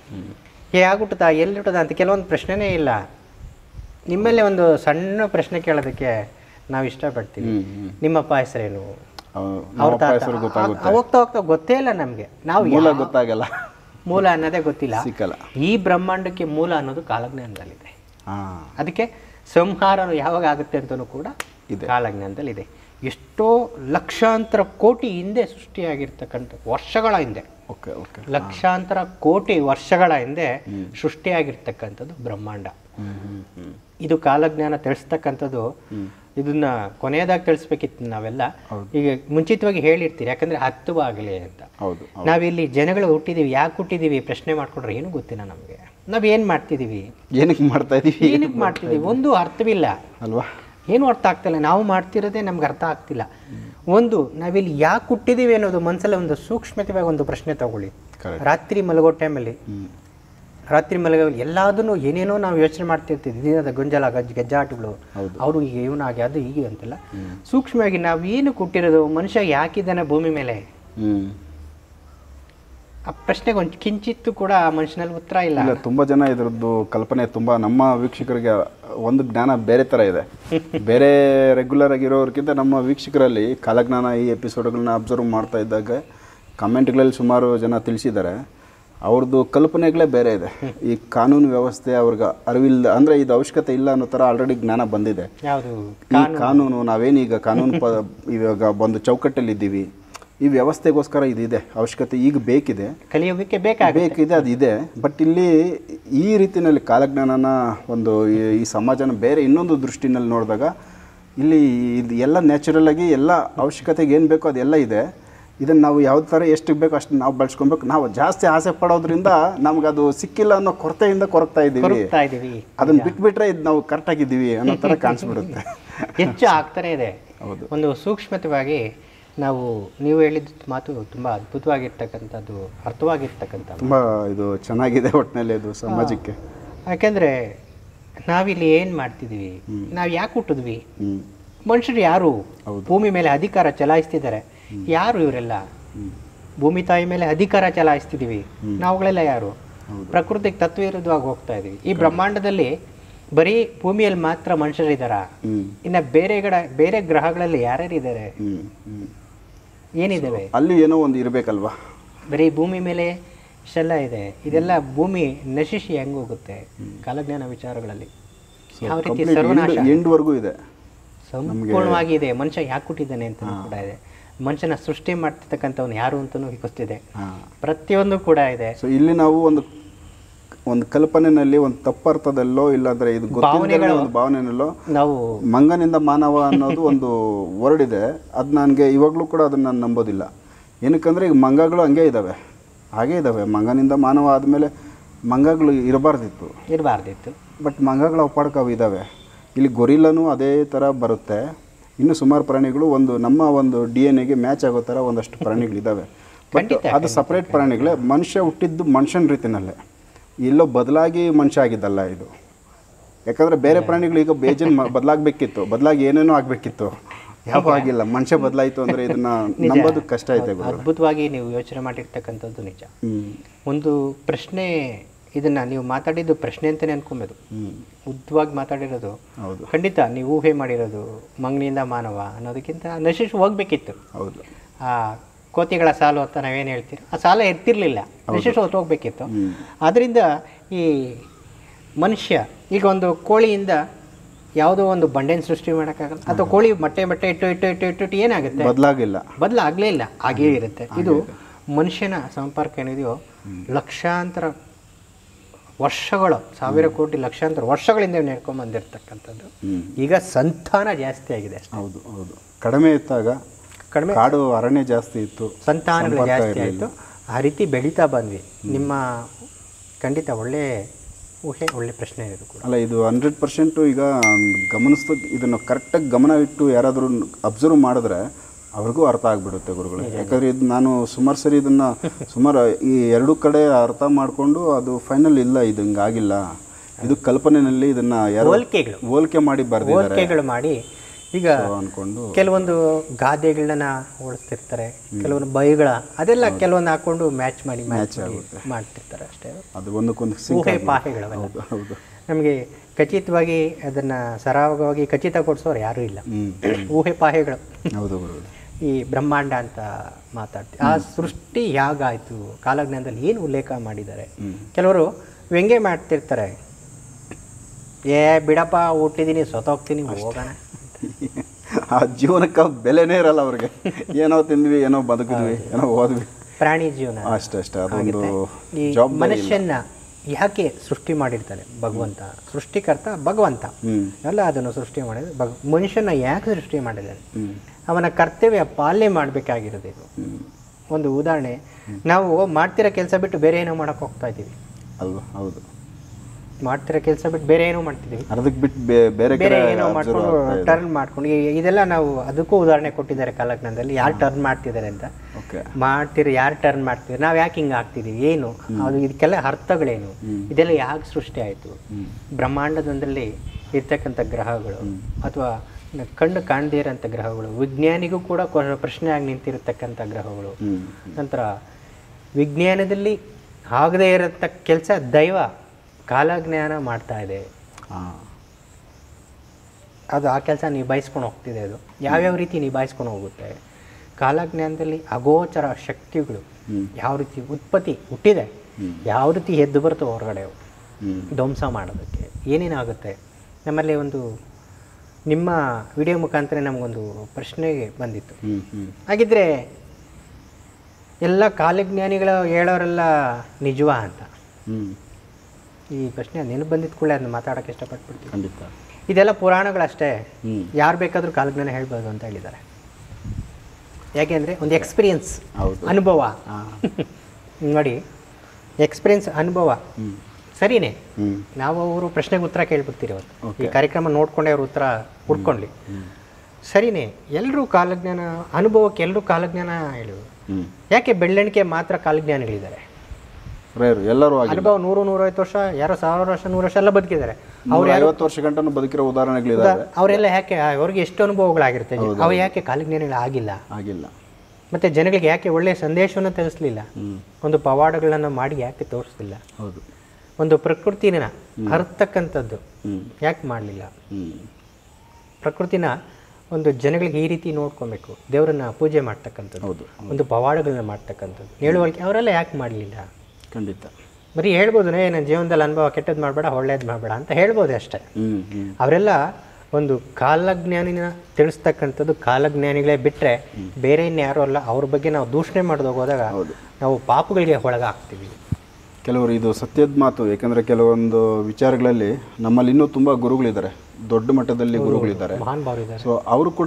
ಹೇಗುಟ್ಟದ ಎಲ್ಲಿ ಹುಟ್ಟದ ಅಂತ ಕೆಲವೊಂದು ಪ್ರಶ್ನೆನೇ ಇಲ್ಲ ನಿಮ್ಮಲ್ಲೇ ಒಂದು ಸಣ್ಣ ಪ್ರಶ್ನೆ ಕೇಳೋದಕ್ಕೆ ನಾವು ಇಷ್ಟಪಡ್ತೀವಿ ಹ್ಞೂ ಹ್ಞೂ ನಿಮ್ಮಪ್ಪ ಹೆಸರೇನು ಅವ್ರ ಅವ್ರ ತಾತ ಹೆಸರು ಗೊತ್ತಾಗುತ್ತೆ ಆ- ಹೋಗ್ತಾ ಹೋಗ್ತಾ ಗೊತ್ತೇ ಇಲ್ಲ ನಮಗೆ ನಾವು ಮೂಲ ಯಾವ- ಗೊತ್ತಾಗಲ್ಲ ಮೂಲ ಅನ್ನೋದೇ ಗೊತ್ತಿಲ್ಲ ಸಿಕ್ಕಲ್ಲ ಈ ಬ್ರಹ್ಮಾಂಡಕ್ಕೆ ಮೂಲ ಅನ್ನೋದು ಕಾಲಜ್ಞಾನದಲ್ಲಿದೆ ಹಾಂ ಅದಕ್ಕೆ ಸಂಹಾರ ಯಾವಾಗ ಆಗುತ್ತೆ ಅಂತಲೂ ಕೂಡ ಇದೆ. ಕಾಲಜ್ಞಾನದಲ್ಲಿದೆ ಎಷ್ಟೋ ಲಕ್ಷಾಂತರ ಕೋಟಿ ಹಿಂದೆ ಸೃಷ್ಟಿಯಾಗಿರ್ತಕ್ಕಂಥ ವರ್ಷಗಳ ಹಿಂದೆ ಓಕೆ ಓಕೆ ಲಕ್ಷಾಂತರ ಕೋಟಿ ವರ್ಷಗಳ ಹಿಂದೆ ಸೃಷ್ಟಿಯಾಗಿರ್ತಕ್ಕಂಥದ್ದು ಬ್ರಹ್ಮಾಂಡ ಹ್ಞೂ ಹ್ಞೂ ಹ್ಞೂ ಇದು ಕಾಲಜ್ಞಾನ ತಿಳಿಸ್ತಕ್ಕಂಥದ್ದು ಇದನ್ನ ಕೊನೆಯದಾಗಿ ತಿಳಿಸ್ಬೇಕಿತ್ತು ನಾವೆಲ್ಲ ಈಗ ಮುಂಚಿತವಾಗಿ ಹೇಳಿರ್ತೀರಿ ಯಾಕಂದ್ರೆ ಅರ್ಥವಾಗಲಿ ಅಂತ ಹೌದು ನಾವಿಲ್ಲಿ ಜನಗಳು ಹುಟ್ಟಿದೀವಿ ಯಾಕೆ ಹುಟ್ಟಿದೀವಿ ಪ್ರಶ್ನೆ ಮಾಡ್ಕೊಂಡ್ರೆ ಏನು ಗೊತ್ತಿಲ್ಲ ನಮಗೆ ನಾವ್ ಏನ್ ಮಾಡ್ತಿದೀವಿ ಏನಕ್ಕೆ ಮಾಡ್ತಾ ಇದೀವಿ ಏನಕ್ಕೆ ಮಾಡ್ತಿದೀವಿ ಒಂದು ಅರ್ಥವಿಲ್ಲ ಅಲ್ವಾ ಏನು ಅರ್ಥ ಆಗ್ತಿಲ್ಲ ನಾವು ಮಾಡ್ತಿರೋದೇ ನಮ್ಗೆ ಅರ್ಥ ಆಗ್ತಿಲ್ಲ ಒಂದು ನಾವಿಲ್ಲಿ ಯಾಕೆ ಹುಟ್ಟಿದೀವಿ ಅನ್ನೋದು ಮನಸ್ಸಲ್ಲಿ ಒಂದು ಸೂಕ್ಷ್ಮತೆಯಾಗಿ ಒಂದು ಪ್ರಶ್ನೆ ತಗೊಳ್ಳಿ Correct. ರಾತ್ರಿ ಮಲಗೋ ಟೈಮಲ್ಲಿ ಹ್ಞೂ ರಾತ್ರಿ ಮಲಗೋ ಎಲ್ಲದನ್ನು ಏನೇನೋ ನಾವು ಯೋಚನೆ ಮಾಡ್ತಿರ್ತೀವಿ ದಿನದ ಗೊಂಜಲ ಗಜ್ ಗಜ್ಜಾಟಗಳು ಹೌದು. ಅವರು ಈಗ ಇವನಾಗಿ ಅದು ಹೀಗೆ ಅಂತೆಲ್ಲ ಸೂಕ್ಷ್ಮವಾಗಿ ನಾವು ಏನು ಕೊಟ್ಟಿರೋದು ಮನುಷ್ಯ ಯಾಕಿದ್ದಾನೆ ಭೂಮಿ ಮೇಲೆ ಹ್ಞೂ ಆ ಪ್ರಶ್ನೆಗೆ ಒಂದು ಕಿಂಚಿತ್ತು ಕೂಡ ಆ ಮನುಷ್ಯನಲ್ಲಿ ಉತ್ತರ ಇಲ್ಲ ಇಲ್ಲ ತುಂಬ ಜನ ಇದರದ್ದು ಕಲ್ಪನೆ ತುಂಬ ನಮ್ಮ ವೀಕ್ಷಕರಿಗೆ ಒಂದು ಜ್ಞಾನ ಬೇರೆ ಥರ ಇದೆ ಬೇರೆ ರೆಗ್ಯುಲರ್ ಆಗಿರೋರ್ಗಿಂತ ನಮ್ಮ ವೀಕ್ಷಕರಲ್ಲಿ ಕಾಲಜ್ಞಾನ ಈ ಎಪಿಸೋಡ್ಗಳನ್ನ ಅಬ್ಸರ್ವ್ ಮಾಡ್ತಾ ಇದ್ದಾಗ ಕಮೆಂಟ್ಗಳಲ್ಲಿ ಸುಮಾರು ಜನ ತಿಳಿಸಿದ್ದಾರೆ ಅವ್ರದ್ದು ಕಲ್ಪನೆಗಳೇ ಬೇರೆ ಇದೆ ಈ ಕಾನೂನು ವ್ಯವಸ್ಥೆ ಅವ್ರಿಗೆ ಅರಿವಿಲ್ಲ ಅಂದರೆ ಇದು ಅವಶ್ಯಕತೆ ಇಲ್ಲ ಅನ್ನೋ ಥರ ಆಲ್ರೆಡಿ ಜ್ಞಾನ ಬಂದಿದೆ ಯಾವುದು ಈ ಕಾನೂನು ನಾವೇನೀಗ ಕಾನೂನು ಪ ಇವಾಗ ಒಂದು ಚೌಕಟ್ಟಲ್ಲಿ ಇದ್ದೀವಿ ಈ ವ್ಯವಸ್ಥೆಗೋಸ್ಕರ ಇದಿದೆ ಅವಶ್ಯಕತೆ ಈಗ ಬೇಕಿದೆ ಕಲಿಯೋದಕ್ಕೆ ಬೇಕಾಗ ಬೇಕಿದೆ ಅದು ಇದೆ ಬಟ್ ಇಲ್ಲಿ ಈ ರೀತಿಯಲ್ಲಿ ಕಾಲಜ್ಞಾನನ ಒಂದು ಈ- ಈ ಸಮಾಜನ ಬೇರೆ ಇನ್ನೊಂದು ದೃಷ್ಟಿನಲ್ಲಿ ನೋಡಿದಾಗ ಇಲ್ಲಿ ಇದು ಎಲ್ಲ ನ್ಯಾಚುರಲ್ ಆಗಿ ಎಲ್ಲ ಅವಶ್ಯಕತೆಗೆ ಏನು ಬೇಕೋ ಅದೆಲ್ಲ ಇದೆ ಇದನ್ನು ನಾವು ಯಾವ ಥರ ಎಷ್ಟು ಬೇಕೋ ಅಷ್ಟು ನಾವು ಬಳಸ್ಕೊಬೇಕು ನಾವು ಜಾಸ್ತಿ ಆಸೆ ಪಡೋದ್ರಿಂದ ನಮ್ಗೆ ಅದು ಸಿಕ್ಕಿಲ್ಲ ಅನ್ನೋ ಕೊರತೆಯಿಂದ ಕೊರಗ್ತಾ ಇದ್ದೀವಿ ಕೊರಗ್ತಾ ಇದೀವಿ ಅದನ್ನ ಬಿಟ್ಬಿಟ್ರೆ ಇದು ನಾವು ಕರೆಕ್ಟಾಗಿದ್ದೀವಿ ಅನ್ನೋ ಥರ ಕಾಣಿಸ್ಬಿಡುತ್ತೆ ಹೆಚ್ಚು ಆಗ್ತಾನೆ ಇದೆ ಹೌದು. ಒಂದು ಸೂಕ್ಷ್ಮತವಾಗಿ ನಾವು ನೀವು ಹೇಳಿದ ಮಾತು ತುಂಬಾ ಅದ್ಭುತವಾಗಿರ್ತಕ್ಕಂಥದ್ದು ಅರ್ಥವಾಗಿರ್ತಕ್ಕಂಥದ್ದು ತುಂಬ ಇದು ಚೆನ್ನಾಗಿದೆ ಒಟ್ಟಿನಲ್ಲಿ ಅದು ಸಮಾಜಕ್ಕೆ ಯಾಕೆಂದ್ರೆ ನಾವಿಲ್ಲಿ ಏನ್ ಮಾಡ್ತಿದೀವಿ ನಾವು ಯಾಕೆ ಹುಟ್ಟಿದ್ವಿ ಹ್ಞೂ ಮನುಷ್ಯರು ಯಾರು ಹೌದು. ಭೂಮಿ ಮೇಲೆ ಅಧಿಕಾರ ಚಲಾಯಿಸ್ತಿದ್ದಾರೆ ಯಾರು ಇವರೆಲ್ಲ ಭೂಮಿ ತಾಯಿ ಮೇಲೆ ಅಧಿಕಾರ ಚಲಾಯಿಸ್ತಿದೀವಿ ನಾವುಗಳೆಲ್ಲ ಯಾರು ಪ್ರಕೃತಿಗೆ ತತ್ವ ವಿರುದ್ಧವಾಗಿ ಹೋಗ್ತಾ ಇದೀವಿ ಈ ಬ್ರಹ್ಮಾಂಡದಲ್ಲಿ ಬರೀ ಭೂಮಿಯಲ್ಲಿ ಮಾತ್ರ ಮನುಷ್ಯರಿದ್ದಾರಾ ಹ್ಞೂ ಇನ್ನ ಬೇರೆ ಗಡ ಬೇರೆ ಗ್ರಹಗಳಲ್ಲಿ ಯಾರ್ಯಾರು ಇದ್ದಾರೆ ಹ್ಞೂ ಹ್ಞೂ ಏನಿದ್ದಾವೆ ಅಲ್ಲಿ ಏನೋ ಒಂದು ಇರಬೇಕಲ್ವಾ ಬರೀ ಭೂಮಿ ಮೇಲೆ ಇಷ್ಟೆಲ್ಲ ಇದೆ ಇದೆಲ್ಲ ಭೂಮಿ ನಶಿಸಿ ಹೆಂಗ್ ಹೋಗುತ್ತೆ ಕಾಲಜ್ಞಾನ ವಿಚಾರಗಳಲ್ಲಿ ಯಾವ ರೀತಿ ಸರ್ವನಾಶ ಎಂಡ್ವರೆಗೂ ಇದೆ ಸಂಪೂರ್ಣವಾಗಿ ಇದೆ ಮನುಷ್ಯ ಯಾಕೆ ಹುಟ್ಟಿದ್ದಾನೆ ಅಂತ ಕೂಡ ಇದೆ ಮನುಷ್ಯನ ಸೃಷ್ಟಿ ಮಾಡ್ತಿರ್ತಕ್ಕಂಥವ್ನು ಯಾರು ಅಂತಲೂ ಗೊತ್ತಿದೆ ಹಾಂ ಪ್ರತಿಯೊಂದು ಕೂಡ ಇದೆ ಸೊ ಇಲ್ಲಿ ನಾವು ಒಂದು ಒಂದು ಕಲ್ಪನೆಯಲ್ಲಿ ಒಂದು ತಪ್ಪರ್ಥದಲ್ಲೋ ಇಲ್ಲಾಂದ್ರೆ ಇದು ಗೊತ್ತಿಲ್ಲದೆ ಒಂದು ಭಾವನೆನಲ್ಲೋ ನಾವು ಮಂಗನಿಂದ ಮಾನವ ಅನ್ನೋದು ಒಂದು ವರ್ಡ್ ಇದೆ ಅದು ನನಗೆ ಇವಾಗಲೂ ಕೂಡ ಅದನ್ನು ನಾನು ನಂಬೋದಿಲ್ಲ ಏನಕ್ಕಂದ್ರೆ ಈಗ ಮಂಗಗಳು ಹಂಗೆ ಇದ್ದಾವೆ ಹಾಗೇ ಇದ್ದಾವೆ ಮಂಗನಿಂದ ಮಾನವ ಆದಮೇಲೆ ಮಂಗಗಳು ಇರಬಾರ್ದಿತ್ತು ಇರಬಾರ್ದಿತ್ತು ಬಟ್ ಮಂಗಗಳ ಒಪ್ಪಾಡ್ಕವು ಇದ್ದಾವೆ ಇಲ್ಲಿ ಗೊರಿಲ್ಲನೂ ಅದೇ ಥರ ಬರುತ್ತೆ ಇನ್ನು ಸುಮಾರು ಪ್ರಾಣಿಗಳು ಒಂದು ನಮ್ಮ ಒಂದು ಡಿ ಎನ್ ಎಗೆ ಮ್ಯಾಚ್ ಆಗೋ ಥರ ಒಂದಷ್ಟು ಪ್ರಾಣಿಗಳಿದ್ದಾವೆ ಬಟ್ ಖಂಡಿತ, ಅದು ಸಪ್ರೇಟ್ ಪ್ರಾಣಿಗಳೇ ಮನುಷ್ಯ ಹುಟ್ಟಿದ್ದು ಮನುಷ್ಯನ ರೀತಿನಲ್ಲೇ ಎಲ್ಲೋ ಬದಲಾಗಿ ಮನುಷ್ಯ ಆಗಿದ್ದಲ್ಲ ಇದು ಯಾಕಂದರೆ ಬೇರೆ ಪ್ರಾಣಿಗಳು ಈಗ ಬೇಜನ್ ಬದಲಾಗಬೇಕಿತ್ತು ಬದಲಾಗಿ ಏನೇನೋ ಆಗಬೇಕಿತ್ತು ಯಾವ ಆಗಿಲ್ಲ ಮನುಷ್ಯ ಬದಲಾಯಿತು ಅಂದರೆ ಇದನ್ನ ನಂಬೋದು ಕಷ್ಟ ಐತೆ ಗುರು ಅದ್ಭುತವಾಗಿ ನೀವು ಯೋಚನೆ ಮಾಡಿರ್ತಕ್ಕಂಥದ್ದು ನಿಜ ಹ್ಞೂ ಒಂದು ಪ್ರಶ್ನೆ ಇದನ್ನ ನೀವು ಮಾತಾಡಿದ್ದು ಪ್ರಶ್ನೆ ಅಂತಾನೆ ಅನ್ಕೊಬೋದು ಹ್ಞೂ ಉದ್ದವಾಗಿ ಮಾತಾಡಿರೋದು ಹೌದು ಖಂಡಿತ ನೀವು ಊಹೆ ಮಾಡಿರೋದು ಮಂಗನಿಂದ ಮಾನವ ಅನ್ನೋದಕ್ಕಿಂತ ನಶಿಸಿ ಹೋಗ್ಬೇಕಿತ್ತು ಹೌದು ಆ ಕೋತಿಗಳ ಸಾಲು ಅಂತ ನಾವೇನು ಹೇಳ್ತೀರಿ ಆ ಸಾಲ ಎತ್ತಿರಲಿಲ್ಲ ನಶಿಸಿ ಹೊತ್ತು ಹೋಗ್ಬೇಕಿತ್ತು ಹ್ಮ್. ಆದ್ದರಿಂದ ಈ ಮನುಷ್ಯ ಈಗ ಒಂದು ಕೋಳಿಯಿಂದ ಯಾವುದೋ ಒಂದು ಬಂಡೆನ ಸೃಷ್ಟಿ ಮಾಡೋಕ್ಕಾಗಲ್ಲ ಅಥವಾ ಕೋಳಿ ಮೊಟ್ಟೆ ಮೊಟ್ಟೆ ಇಟ್ಟು ಇಟ್ಟು ಇಟ್ಟು ಇಟ್ಟು ಇಟ್ಟು ಏನಾಗುತ್ತೆ ಬದಲಾಗಿಲ್ಲ ಬದಲಾಗಲೇ ಇಲ್ಲ ಹಾಗೇ ಇರುತ್ತೆ ಇದು ಮನುಷ್ಯನ ಸಂಪರ್ಕ ಏನಿದೆಯೋ ಲಕ್ಷಾಂತರ ವರ್ಷಗಳು ಸಾವಿರ ಕೋಟಿ ಲಕ್ಷಾಂತರ ವರ್ಷಗಳಿಂದ ನಡ್ಕೊಂಡ್ ಬಂದಿರತಕ್ಕಂಥದ್ದು ಹ್ಮ್. ಈಗ ಸಂತಾನ ಜಾಸ್ತಿ ಆಗಿದೆ ಅಷ್ಟೇ. ಹೌದು ಹೌದು ಕಡಿಮೆ ಇದ್ದಾಗ ಕಡಿಮೆ ಕಾಡು ಅರಣ್ಯ ಜಾಸ್ತಿ ಇತ್ತು ಸಂತಾನಗಳು ಸಂಪರ್ಕ ಜಾಸ್ತಿ ಇರ್ಲಿಲ್ಲ. ಆಯಿತು ಆ ರೀತಿ ಬೆಳೀತಾ ಬಂದ್ವಿ ನಿಮ್ಮ ಖಂಡಿತ ಒಳ್ಳೆ ಊಹೆ ಒಳ್ಳೆ ಪ್ರಶ್ನೆ ಇದು ಕೂಡ ಅಲ್ಲ ಇದು ಹಂಡ್ರೆಡ್ ಪರ್ಸೆಂಟು ಈಗ ಗಮನಿಸ್ದ ಇದನ್ನು ಕರೆಕ್ಟಾಗಿ ಗಮನ ಇಟ್ಟು ಯಾರಾದರೂ ಅಬ್ಸರ್ವ್ ಮಾಡಿದ್ರೆ ಅವ್ರಿಗೂ ಅರ್ಥ ಆಗಿಬಿಡುತ್ತೆ ಗುರುಗಳೇ ಯಾಕಂದರೆ ಇದು ನಾನು ಸುಮಾರು ಸರಿ ಇದನ್ನು ಸುಮಾರು ಈ ಎರಡೂ ಕಡೆ ಅರ್ಥ ಮಾಡಿಕೊಂಡು ಅದು ಫೈನಲ್ ಇಲ್ಲ ಇದು ಹಿಂಗಾಗಿಲ್ಲ ಇದು ಕಲ್ಪನೆಯಲ್ಲಿ ಇದನ್ನು ಯಾರೋ ಹೋಲಿಕೆಗಳು ಹೋಲಿಕೆ ಮಾಡಿ ಬರೆದಿದ್ದಾರೆ ಹೋಲಿಕೆಗಳು ಮಾಡಿ ಈಗ ಅಂದ್ಕೊಂಡು ಕೆಲವೊಂದು ಗಾದೆಗಳನ್ನ ಓಡಿಸ್ತಿರ್ತಾರೆ ಕೆಲವೊಂದು ಬೈಗಳ ಅದೆಲ್ಲ ಕೆಲವೊಂದು ಹಾಕೊಂಡು ಮ್ಯಾಚ್ ಮಾಡಿ ಮ್ಯಾಚ್ ಮಾಡಿ ಮಾಡ್ತಿರ್ತಾರೆ ಅಷ್ಟೇ ಅದು ಒಂದಕ್ಕೊಂದು ಸಿಂಕ್ ಊಹೆ ಪಾಹೆಗಳವೆಲ್ಲ ಹೌದು ಹೌದು ನಮಗೆ ಖಚಿತವಾಗಿ ಅದನ್ನ ಸರಾಗವಾಗಿ ಖಚಿತ ಕೊಡಿಸೋರು ಯಾರೂ ಇಲ್ಲ ಹ್ಞೂ ಊಹೆ ಪಾಹೆಗಳು ಹೌದು ಗುರುಗಳೇ ಈ ಬ್ರಹ್ಮಾಂಡ ಅಂತ ಮಾತಾಡ್ತೀವಿ ಆ ಸೃಷ್ಟಿ ಹೇಗಾಯ್ತು ಕಾಲಜ್ಞಾನದಲ್ಲಿ ಏನು ಉಲ್ಲೇಖ ಮಾಡಿದ್ದಾರೆ ಕೆಲವರು ವ್ಯಂಗ್ಯ ಮಾಡ್ತಿರ್ತಾರೆ ಏ ಬಿಡಪ್ಪ ಹುಟ್ಟಿದೀನಿ ಸೊತೋಗ್ತೀನಿ ಹೋಗೋಣ ಆ ಜೀವನಕ್ಕೆ ಬೆಲೆನೇ ಇರಲ್ಲ ಅವ್ರಿಗೆ ಏನೋ ತಿಂದ್ವಿ ಏನೋ ಬದುಕಿದ್ವಿ ಏನೋ ಹೋದ್ವಿ ಪ್ರಾಣಿ ಜೀವನ ಅಷ್ಟೇ ಅಷ್ಟೇ ಅದೊಂದು ಈ ಜವಾಬ್ದಾರಿ ಮನುಷ್ಯನ ಯಾಕೆ ಸೃಷ್ಟಿ ಮಾಡಿರ್ತಾನೆ ಭಗವಂತ ಸೃಷ್ಟಿಕರ್ತ ಭಗವಂತ ಹ್ಮ್ ಎಲ್ಲ ಅದನ್ನು ಸೃಷ್ಟಿ ಮಾಡಿದ ಭಗ ಮನುಷ್ಯನ ಯಾಕೆ ಸೃಷ್ಟಿ ಮಾಡಿದ್ದಾನೆ ಹ್ಮ್ ಅವನ ಕರ್ತವ್ಯ ಪಾಲನೆ ಮಾಡಬೇಕಾಗಿರೋದು ಇದು ಹ್ಮ್ ಒಂದು ಉದಾಹರಣೆ ನಾವು ಮಾಡ್ತಿರೋ ಕೆಲಸ ಬಿಟ್ಟು ಬೇರೆ ಏನೋ ಮಾಡಕ್ಕೆ ಹೋಗ್ತಾ ಇದ್ದೀವಿ ಅಲ್ವಾ ಹೌದು ಮಾಡ್ತಿರೋ ಕೆಲಸ ಬಿಟ್ಟು ಬೇರೆ ಏನೋ ಮಾಡ್ತಿದ್ದೀವಿ ಅರ್ಧಕ್ಕೆ ಬಿಟ್ಟು ಬೇ- ಬೇರೆ ಬೇರೆ ಕಡೆ ಏನೋ observe ಮಾಡ್ಕೊಂಡು ಆಗ್ತಾ ಇದೆ. ಟರ್ನ್ ಮಾಡ್ಕೊಂಡು ಈ- ಇದೆಲ್ಲ ನಾವು ಅದಕ್ಕೂ ಉದಾಹರಣೆ ಕೊಟ್ಟಿದ್ದಾರೆ ಕಾಲಜ್ಞಾನದಲ್ಲಿ ಯಾರು ಟರ್ನ್ ಮಾಡ್ತಿದ್ದಾರೆ ಅಂತ ಓಕೆ ಮಾಡ್ತಿರೋ ಯಾರು ಟರ್ನ್ ಮಾಡ್ತಿದ್ರು ನಾವು ಯಾಕೆ ಹಿಂಗೆ ಆಗ್ತಿದ್ದೀವಿ ಏನು ಅದು ಇದಕ್ಕೆಲ್ಲ ಅರ್ಥಗಳೇನು ಇದೆಲ್ಲ ಯಾಕೆ ಸೃಷ್ಟಿ ಆಯಿತು ಹ್ಮ್ ಬ್ರಹ್ಮಾಂಡದೊಂದಲ್ಲಿ ಇರ್ತಕ್ಕಂಥ ಗ್ರಹಗಳು ಅಥವಾ ನ- ಕಣ್ಣು ಕಾಣದೇ ಇರೋಂಥ ಗ್ರಹಗಳು ವಿಜ್ಞಾನಿಗೂ ಕೂಡ ಕೊ- ಪ್ರಶ್ನೆಯಾಗಿ ನಿಂತಿರತಕ್ಕಂಥ ಗ್ರಹಗಳು ಹ್ಮ್ ನಂತರ ವಿಜ್ಞಾನದಲ್ಲಿ ಆಗದೇ ಇರೋಂಥ ಕೆಲಸ ದೈವ ಕಾಲಜ್ಞಾನ ಮಾಡ್ತಾ ಇದೆ ಹಾಂ ಅದು ಆ ಕೆಲಸ ನಿಭಾಯಿಸ್ಕೊಂಡು ಹೋಗ್ತಿದೆ ಅದು ಯಾವ್ಯಾವ ರೀತಿ ನಿಭಾಯಿಸ್ಕೊಂಡು ಹೋಗುತ್ತೆ ಕಾಲಜ್ಞಾನದಲ್ಲಿ ಅಗೋಚರ ಶಕ್ತಿಗಳು ಹ್ಮ್. ಯಾವ ರೀತಿ ಉತ್ಪತ್ತಿ ಹುಟ್ಟಿದೆ ಹ್ಮ್. ಯಾವ ರೀತಿ ಎದ್ದು ಬರ್ತವೆ ಹೊರಗಡೆ ಅವು ಹ್ಮ್ ಧ್ವಂಸ ಮಾಡೋದಕ್ಕೆ ಏನೇನಾಗುತ್ತೆ ನಮ್ಮಲ್ಲಿ ಒಂದು ನಿಮ್ಮ ವಿಡಿಯೋ ಮುಖಾಂತರ ನಮಗೊಂದು ಪ್ರಶ್ನೆ ಬಂದಿತ್ತು ಹ್ಮ್ ಹ್ಮ್ ಹಾಗಿದ್ರೆ ಎಲ್ಲ ಕಾಲಜ್ಞಾನಿಗಳ ಹೇಳೋರೆಲ್ಲ ನಿಜವಾ ಅಂತ ಹ್ಮ್ ಈ ಪ್ರಶ್ನೆ ನೆನಪು ಬಂದಿದ್ದ ಕೂಡಲೇ ಅದನ್ನ ಮಾತಾಡೋಕ್ಕೆ ಇಷ್ಟಪಟ್ಬಿಡ್ತೀವಿ ಖಂಡಿತ ಇದೆಲ್ಲ ಪುರಾಣಗಳಷ್ಟೇ ಹ್ಮ್ ಯಾರು ಬೇಕಾದರೂ ಕಾಲಜ್ಞಾನ ಹೇಳ್ಬೋದು ಅಂತ ಹೇಳಿದ್ದಾರೆ ಯಾಕೆಂದರೆ ಒಂದು ಎಕ್ಸ್ಪೀರಿಯನ್ಸ್ ಹೌದು ಅನುಭವ ಹಾಂ ನೋಡಿ ಎಕ್ಸ್ಪೀರಿಯನ್ಸ್ ಅನುಭವ ಹ್ಮ್ ಸರಿನೇ ಹ್ಮ್ ನಾವು ಅವರು ಪ್ರಶ್ನೆಗೆ ಉತ್ತರ ಕೇಳ್ಬಿಡ್ತೀರಿ ಅವತ್ತು Okay. ಈ ಕಾರ್ಯಕ್ರಮ ನೋಡ್ಕೊಂಡೆ ಅವ್ರ ಉತ್ತರ ಹುಡ್ಕೊಂಡ್ಲಿ ಹ್ಮ್ ಸರಿನೇ ಎಲ್ಲರೂ ಕಾಲಜ್ಞಾನ ಅನುಭವಕ್ಕೆ ಎಲ್ಲರೂ ಕಾಲಜ್ಞಾನ ಹೇಳುವುದು ಹ್ಮ್ ಯಾಕೆ ಬೆಳ್ಳಣಿಕೆ ಮಾತ್ರ ಕಾಲಜ್ಞಾನಿಗಳಿದ್ದಾರೆ ರೇರು ಎಲ್ಲರೂ ಆಗಿ ಅನುಭವ ನೂರು ನೂರೈವತ್ತು ವರ್ಷ ಯಾರೋ ಸಾವಿರ ವರ್ಷ ನೂರು ವರ್ಷ ಎಲ್ಲ ಬದುಕಿದ್ದಾರೆ ಅವ್ರು ಐವತ್ತು ವರ್ಷ ಗಂಟನೂ ಬದುಕಿರೋ ಉದಾಹರಣೆಗಳಿದಾವೆ ಅವರೆಲ್ಲ ಯಾಕೆ ಅವ್ರಿಗೆ ಎಷ್ಟು ಅನುಭವಗಳಾಗಿರುತ್ತೆ ಅವು ಯಾಕೆ ಕಾಲಜ್ಞಾನಿಗಳು ಆಗಿಲ್ಲ ಆಗಿಲ್ಲ ಮತ್ತೆ ಜನಗಳಿಗೆ ಯಾಕೆ ಒಳ್ಳೆಯ ಸಂದೇಶವನ್ನು ತಿಳಿಸ್ಲಿಲ್ಲ ಹ್ಮ್ ಒಂದು ಪವಾಡಗಳನ್ನು ಮಾಡಿ ಯಾಕೆ ತೋರಿಸ್ಲಿಲ್ಲ ಹೌದು ಒಂದು ಪ್ರಕೃತಿನ ಹರತಕ್ಕಂಥದ್ದು ಹ್ಮ್ ಯಾಕೆ ಮಾಡಲಿಲ್ಲ ಹ್ಮ್ ಪ್ರಕೃತಿನ ಒಂದು ಜನಗಳಿಗೆ ಈ ರೀತಿ ನೋಡ್ಕೊಬೇಕು ದೇವರನ್ನ ಪೂಜೆ ಮಾಡ್ತಕ್ಕಂಥದ್ದು ಹೌದು ಒಂದು ಪವಾಡಗಳನ್ನ ಮಾಡ್ತಕ್ಕಂಥದ್ದು ಹೇಳುವಳಿಕೆ ಅವರೆಲ್ಲ ಯಾಕೆ ಮಾಡಲಿಲ್ಲ ಖಂಡಿತ ಬರೀ ಹೇಳ್ಬೋದು "ಏ, ನನ್ನ ಜೀವನದಲ್ಲಿ ಅನುಭವ ಕೆಟ್ಟದ್ದು ಮಾಡಬೇಡ ಒಳ್ಳೇದು ಮಾಡಬೇಡ ಅಂತ ಹೇಳ್ಬೋದು ಅಷ್ಟೇ ಹ್ಮ್ ಹ್ಮ್ ಅವರೆಲ್ಲ ಒಂದು ಕಾಲಜ್ಞಾನಿನ ತಿಳಿಸ್ತಕ್ಕಂಥದ್ದು ಕಾಲಜ್ಞಾನಿಗಳೇ ಬಿಟ್ಟರೆ ಬೇರೆ ಇನ್ಯಾರು ಅಲ್ಲ ಅವ್ರ ಬಗ್ಗೆ ನಾವು ದೂಷಣೆ ಮಾಡೋದು ಹೋದಾಗ ಹೌದು ನಾವು ಪಾಪಗಳಿಗೆ ಒಳಗ ಆಗ್ತೀವಿ ಕೆಲವರು ಇದು ಸತ್ಯದ ಮಾತು ಯಾಕಂದರೆ ಕೆಲವೊಂದು ವಿಚಾರಗಳಲ್ಲಿ ನಮ್ಮಲ್ಲಿ ಇನ್ನೂ ತುಂಬ ಗುರುಗಳಿದ್ದಾರೆ ದೊಡ್ಡ ಮಟ್ಟದಲ್ಲಿ ಗುರುಗಳಿದ್ದಾರೆ ಮಹಾನ್ ಭಾವರಿದ್ದಾರೆ ಸೊ ಅವರು ಕೂಡ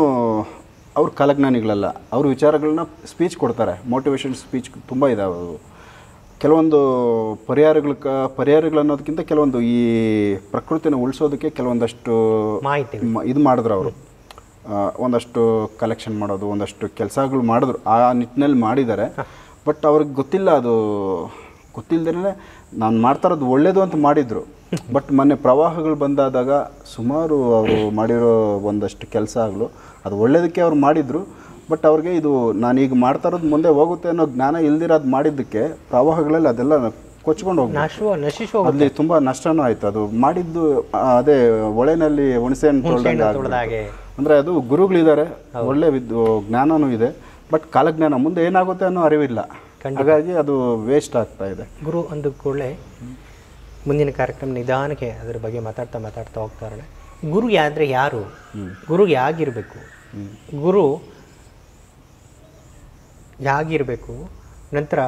ಅವ್ರು ಕಾಲಜ್ಞಾನಿಗಳಲ್ಲ ಅವ್ರ ವಿಚಾರಗಳನ್ನ ಸ್ಪೀಚ್ ಕೊಡ್ತಾರೆ ಮೋಟಿವೇಶನ್ ಸ್ಪೀಚ್ ತುಂಬ ಇದಾವೆ ಅವು ಕೆಲವೊಂದು ಪರಿಹಾರಗಳ ಪರಿಹಾರಗಳು ಅನ್ನೋದಕ್ಕಿಂತ ಕೆಲವೊಂದು ಈ ಪ್ರಕೃತಿನ ಉಳಿಸೋದಕ್ಕೆ ಕೆಲವೊಂದಷ್ಟು ಮಾಹಿತಿ ಮ- ಇದು ಮಾಡಿದ್ರು ಅವರು ಒಂದಷ್ಟು ಕಲೆಕ್ಷನ್ ಮಾಡೋದು ಒಂದಷ್ಟು ಕೆಲಸಗಳು ಮಾಡಿದ್ರು ಆ ನಿಟ್ಟಿನಲ್ಲಿ ಮಾಡಿದ್ದಾರೆ ಬಟ್ ಅವ್ರಿಗೆ ಗೊತ್ತಿಲ್ಲ ಅದು ಗೊತ್ತಿಲ್ಲದೇ ನಾನು ಮಾಡ್ತಾ ಇರೋದು ಒಳ್ಳೇದು ಅಂತ ಮಾಡಿದರು ಬಟ್ ಮೊನ್ನೆ ಪ್ರವಾಹಗಳು ಬಂದಾದಾಗ ಸುಮಾರು ಅವರು ಮಾಡಿರೋ ಒಂದಷ್ಟು ಕೆಲಸಗಳು ಅದು ಒಳ್ಳೇದಕ್ಕೆ ಅವ್ರು ಮಾಡಿದರು ಬಟ್ ಅವ್ರಿಗೆ ಇದು ನಾನು ಈಗ ಮಾಡ್ತಾ ಇರೋದು ಮುಂದೆ ಹೋಗುತ್ತೆ ಅನ್ನೋ ಜ್ಞಾನ ಇಲ್ದಿರೋದು ಮಾಡಿದ್ದಕ್ಕೆ ಪ್ರವಾಹಗಳಲ್ಲಿ ಅದೆಲ್ಲ ಕೊಚ್ಕೊಂಡು ಹೋಗ್ಬೋದು ನಾಶವ ನಶಿಸುವ ಅಲ್ಲಿ ತುಂಬ ನಷ್ಟನೂ ಆಯಿತು ಅದು ಮಾಡಿದ್ದು ಆ, ಅದೇ ಒಳೆನಲ್ಲಿ ಹುಣಸೆ ಹಣ್ಣು ತೊಳ್ದಂಗೆ ಆಗ್ಬಿಡ್ತು. ತೊಳೆದಾಗೆ ಅಂದ್ರೆ ಅದು ಗುರುಗಳಿದ್ದಾರೆ ಒಳ್ಳೆ ವಿದ್ ಜ್ಞಾನನೂ ಇದೆ ಬಟ್ ಕಾಲಜ್ಞಾನ ಮುಂದೆ ಏನಾಗುತ್ತೆ ಅನ್ನೋ ಅರಿವಿಲ್ಲ ಹಾಗಾಗಿ ಅದು ವೇಸ್ಟ್ ಆಗ್ತಾ ಇದೆ ಗುರು ಅಂದ ಕೂಡಲೇ ಮುಂದಿನ ಕಾರ್ಯಕ್ರಮ ನಿಧಾನಕ್ಕೆ ಅದರ ಬಗ್ಗೆ ಮಾತಾಡ್ತಾ ಮಾತಾಡ್ತಾ ಹೋಗ್ತಾರೆ ಗುರು ಯಾದ್ರೆ ಯಾರು ಗುರು ಯಾಗಿರಬೇಕು ಗುರು ಯಾಗಿರಬೇಕು ನಂತರ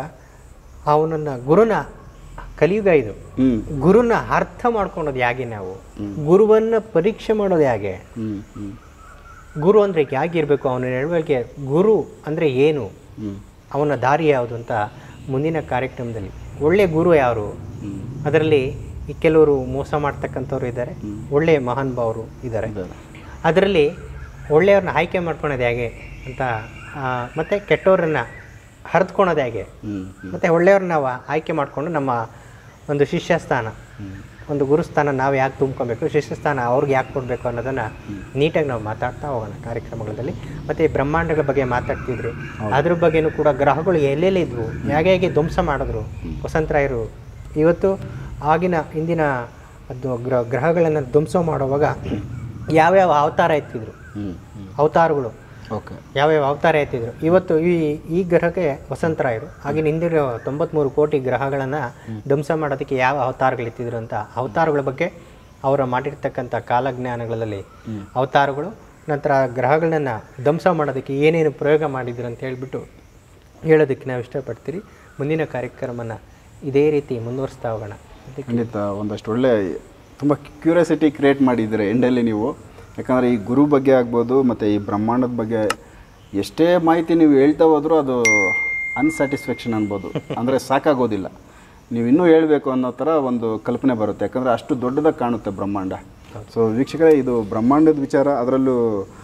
ಅವನನ್ನು ಗುರುನ ಕಲಿಯುಗ ಇದು ಹ್ಮ್ ಗುರುನ ಅರ್ಥ ಮಾಡ್ಕೊಳೋದು ಹೇಗೆ ನಾವು ಗುರುವನ್ನು ಪರೀಕ್ಷೆ ಮಾಡೋದು ಹೇಗೆ ಹ್ಮ್ ಹ್ಮ್ ಗುರು ಅಂದರೆ ಹೇಗಿರಬೇಕು ಅವನ ನಡವಳಿಕೆ ಗುರು ಅಂದರೆ ಏನು ಹ್ಮ್ ಅವನ ದಾರಿ ಯಾವುದು ಅಂತ ಮುಂದಿನ ಕಾರ್ಯಕ್ರಮದಲ್ಲಿ ಒಳ್ಳೆಯ ಗುರು ಯಾರು ಅದರಲ್ಲಿ ಈ ಕೆಲವರು ಮೋಸ ಮಾಡ್ತಕ್ಕಂಥವ್ರು ಇದ್ದಾರೆ ಒಳ್ಳೆಯ ಮಹಾನ್ ಭಾವರು ಇದ್ದಾರೆ ಅದರಲ್ಲಿ ಒಳ್ಳೆಯವ್ರನ್ನ ಆಯ್ಕೆ ಮಾಡ್ಕೊಳೋದು ಹೇಗೆ ಅಂತ ಆ, ಮತ್ತೆ ಕೆಟ್ಟವ್ರನ್ನ ಹರಿದ್ಕೊಳೋದು ಹೇಗೆ ಹ್ಮ್ ಮತ್ತು ಒಳ್ಳೆಯವ್ರನ್ನ ನಾವು ಆಯ್ಕೆ ಮಾಡಿಕೊಂಡು ನಮ್ಮ ಒಂದು ಶಿಷ್ಯ ಸ್ಥಾನ ಒಂದು ಗುರುಸ್ಥಾನ ನಾವು ಯಾಕೆ ತುಂಬ್ಕೊಬೇಕು ಶಿಷ್ಯ ಸ್ಥಾನ ಅವ್ರಿಗೆ ಯಾಕೆ ಕೊಡಬೇಕು ಅನ್ನೋದನ್ನು ನೀಟಾಗಿ ನಾವು ಮಾತಾಡ್ತಾ ಹೋಗೋಣ ಕಾರ್ಯಕ್ರಮಗಳಲ್ಲಿ ಮತ್ತು ಈ ಬ್ರಹ್ಮಾಂಡಗಳ ಬಗ್ಗೆ ಮಾತಾಡ್ತಿದ್ರು ಅದ್ರ ಬಗ್ಗೆನೂ ಕೂಡ ಗ್ರಹಗಳು ಎಲ್ಲೆಲ್ಲಿ ಇದ್ವು ಹೇಗೆ ಹೇಗೆ ಧ್ವಂಸ ಮಾಡಿದ್ರು ವಸಂತರಾಯರು ಇವತ್ತು ಆಗಿನ ಇಂದಿನ ಅದು ಗ್ರಹ ಗ್ರಹಗಳನ್ನು ಧ್ವಂಸ ಮಾಡುವಾಗ ಯಾವ್ಯಾವ ಅವತಾರ ಎತ್ತಿದ್ರು ಹ್ಮ್ ಹ್ಮ್ ಅವತಾರಗಳು ಓಕೆ ಯಾವ್ಯಾವ ಅವತಾರ ಎತ್ತಿದ್ರು ಇವತ್ತು ಈ ಈ ಗ್ರಹಕ್ಕೆ ವಸಂತರಾಯರು ಆಗಿನ ಹಿಂದಿರೋ ತೊಂಬತ್ಮೂರು ಕೋಟಿ ಗ್ರಹಗಳನ್ನು ಧ್ವಂಸ ಮಾಡೋದಕ್ಕೆ ಯಾವ ಅವತಾರಗಳು ಎತ್ತಿದ್ರು ಅಂತ ಅವತಾರಗಳ ಬಗ್ಗೆ ಅವರ ಮಾಡಿರ್ತಕ್ಕಂಥ ಕಾಲಜ್ಞಾನಗಳಲ್ಲಿ ಅವತಾರಗಳು ನಂತರ ಗ್ರಹಗಳನ್ನ ಧ್ವಂಸ ಮಾಡೋದಕ್ಕೆ ಏನೇನು ಪ್ರಯೋಗ ಮಾಡಿದ್ರು ಅಂತ ಹೇಳ್ಬಿಟ್ಟು ಹೇಳೋದಕ್ಕೆ ನಾವು ಇಷ್ಟಪಡ್ತೀರಿ ಮುಂದಿನ ಕಾರ್ಯಕ್ರಮನ ಇದೇ ರೀತಿ ಮುಂದುವರಿಸ್ತಾ ಹೋಗೋಣ ಅದಕ್ಕೆ ಖಂಡಿತ ಒಂದಷ್ಟು ಒಳ್ಳೆ ತುಂಬ ಕ್ಯೂರಿಯಾಸಿಟಿ ಕ್ರಿಯೇಟ್ ಮಾಡಿದ್ದೀರಿ ಎಂಡಲ್ಲಿ ನೀವು ಯಾಕಂದರೆ ಈ ಗುರು ಬಗ್ಗೆ ಆಗ್ಬೋದು ಮತ್ತು ಈ ಬ್ರಹ್ಮಾಂಡದ ಬಗ್ಗೆ ಎಷ್ಟೇ ಮಾಹಿತಿ ನೀವು ಹೇಳ್ತಾ ಹೋದರೂ ಅದು ಅನ್ಸ್ಯಾಟಿಸ್ಫ್ಯಾಕ್ಷನ್ ಅನ್ಬೋದು ಅಂದರೆ ಸಾಕಾಗೋದಿಲ್ಲ ನೀವು ಇನ್ನೂ ಹೇಳಬೇಕು ಅನ್ನೋ ಥರ ಒಂದು ಕಲ್ಪನೆ ಬರುತ್ತೆ ಯಾಕಂದರೆ ಅಷ್ಟು ದೊಡ್ಡದಾಗಿ ಕಾಣುತ್ತೆ ಬ್ರಹ್ಮಾಂಡ ಸೊ ವೀಕ್ಷಕರೇ ಇದು ಬ್ರಹ್ಮಾಂಡದ ವಿಚಾರ ಅದರಲ್ಲೂ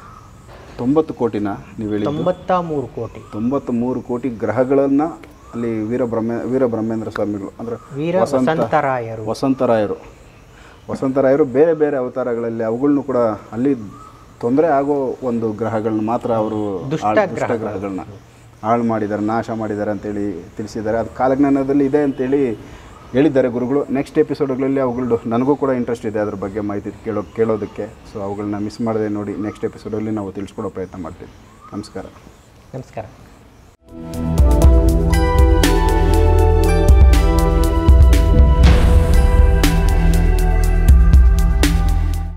ತೊಂಬತ್ತು ಕೋಟಿನ ನೀವು ಹೇಳಿ ತೊಂಬತ್ತ ಮೂರು ಕೋಟಿ ತೊಂಬತ್ತು ಮೂರು ಕೋಟಿ ಗ್ರಹಗಳನ್ನು ಅಲ್ಲಿ ವೀರ ಬ್ರಹ್ಮ ವೀರ ಬ್ರಹ್ಮೇಂದ್ರ ಸ್ವಾಮಿಗಳು ಅಂದರೆ ವೀರ ವಸಂತರಾಯರು ವಸಂತರಾಯರು ವಸಂತರಾಯರು ಬೇರೆ ಬೇರೆ ಅವತಾರಗಳಲ್ಲಿ ಅವುಗಳನ್ನು ಕೂಡ ಅಲ್ಲಿ ತೊಂದರೆ ಆಗೋ ಒಂದು ಗ್ರಹಗಳನ್ನ ಮಾತ್ರ ಅವರು ದುಷ್ಟ ದುಷ್ಟ ಗ್ರಹಗಳನ್ನ ಹಾಳು ಮಾಡಿದ್ದಾರೆ ನಾಶ ಮಾಡಿದ್ದಾರೆ ಅಂತೇಳಿ ತಿಳಿಸಿದ್ದಾರೆ ಅದು ಕಾಲಜ್ಞಾನದಲ್ಲಿ ಇದೆ ಅಂತೇಳಿ ಹೇಳಿದ್ದಾರೆ ಗುರುಗಳು ನೆಕ್ಸ್ಟ್ ಎಪಿಸೋಡ್ಗಳಲ್ಲಿ ಅವುಗಳು ನನಗೂ ಕೂಡ ಇಂಟ್ರೆಸ್ಟ್ ಇದೆ ಅದ್ರ ಬಗ್ಗೆ ಮಾಹಿತಿ ಕೇಳೋ ಕೇಳೋದಕ್ಕೆ ಸೊ ಅವುಗಳನ್ನ ಮಿಸ್ ಮಾಡದೆ ನೋಡಿ ನೆಕ್ಸ್ಟ್ ಎಪಿಸೋಡಲ್ಲಿ ನಾವು ತಿಳಿಸ್ಕೊಡೋ ಪ್ರಯತ್ನ ಮಾಡ್ತೀವಿ ನಮಸ್ಕಾರ ನಮಸ್ಕಾರ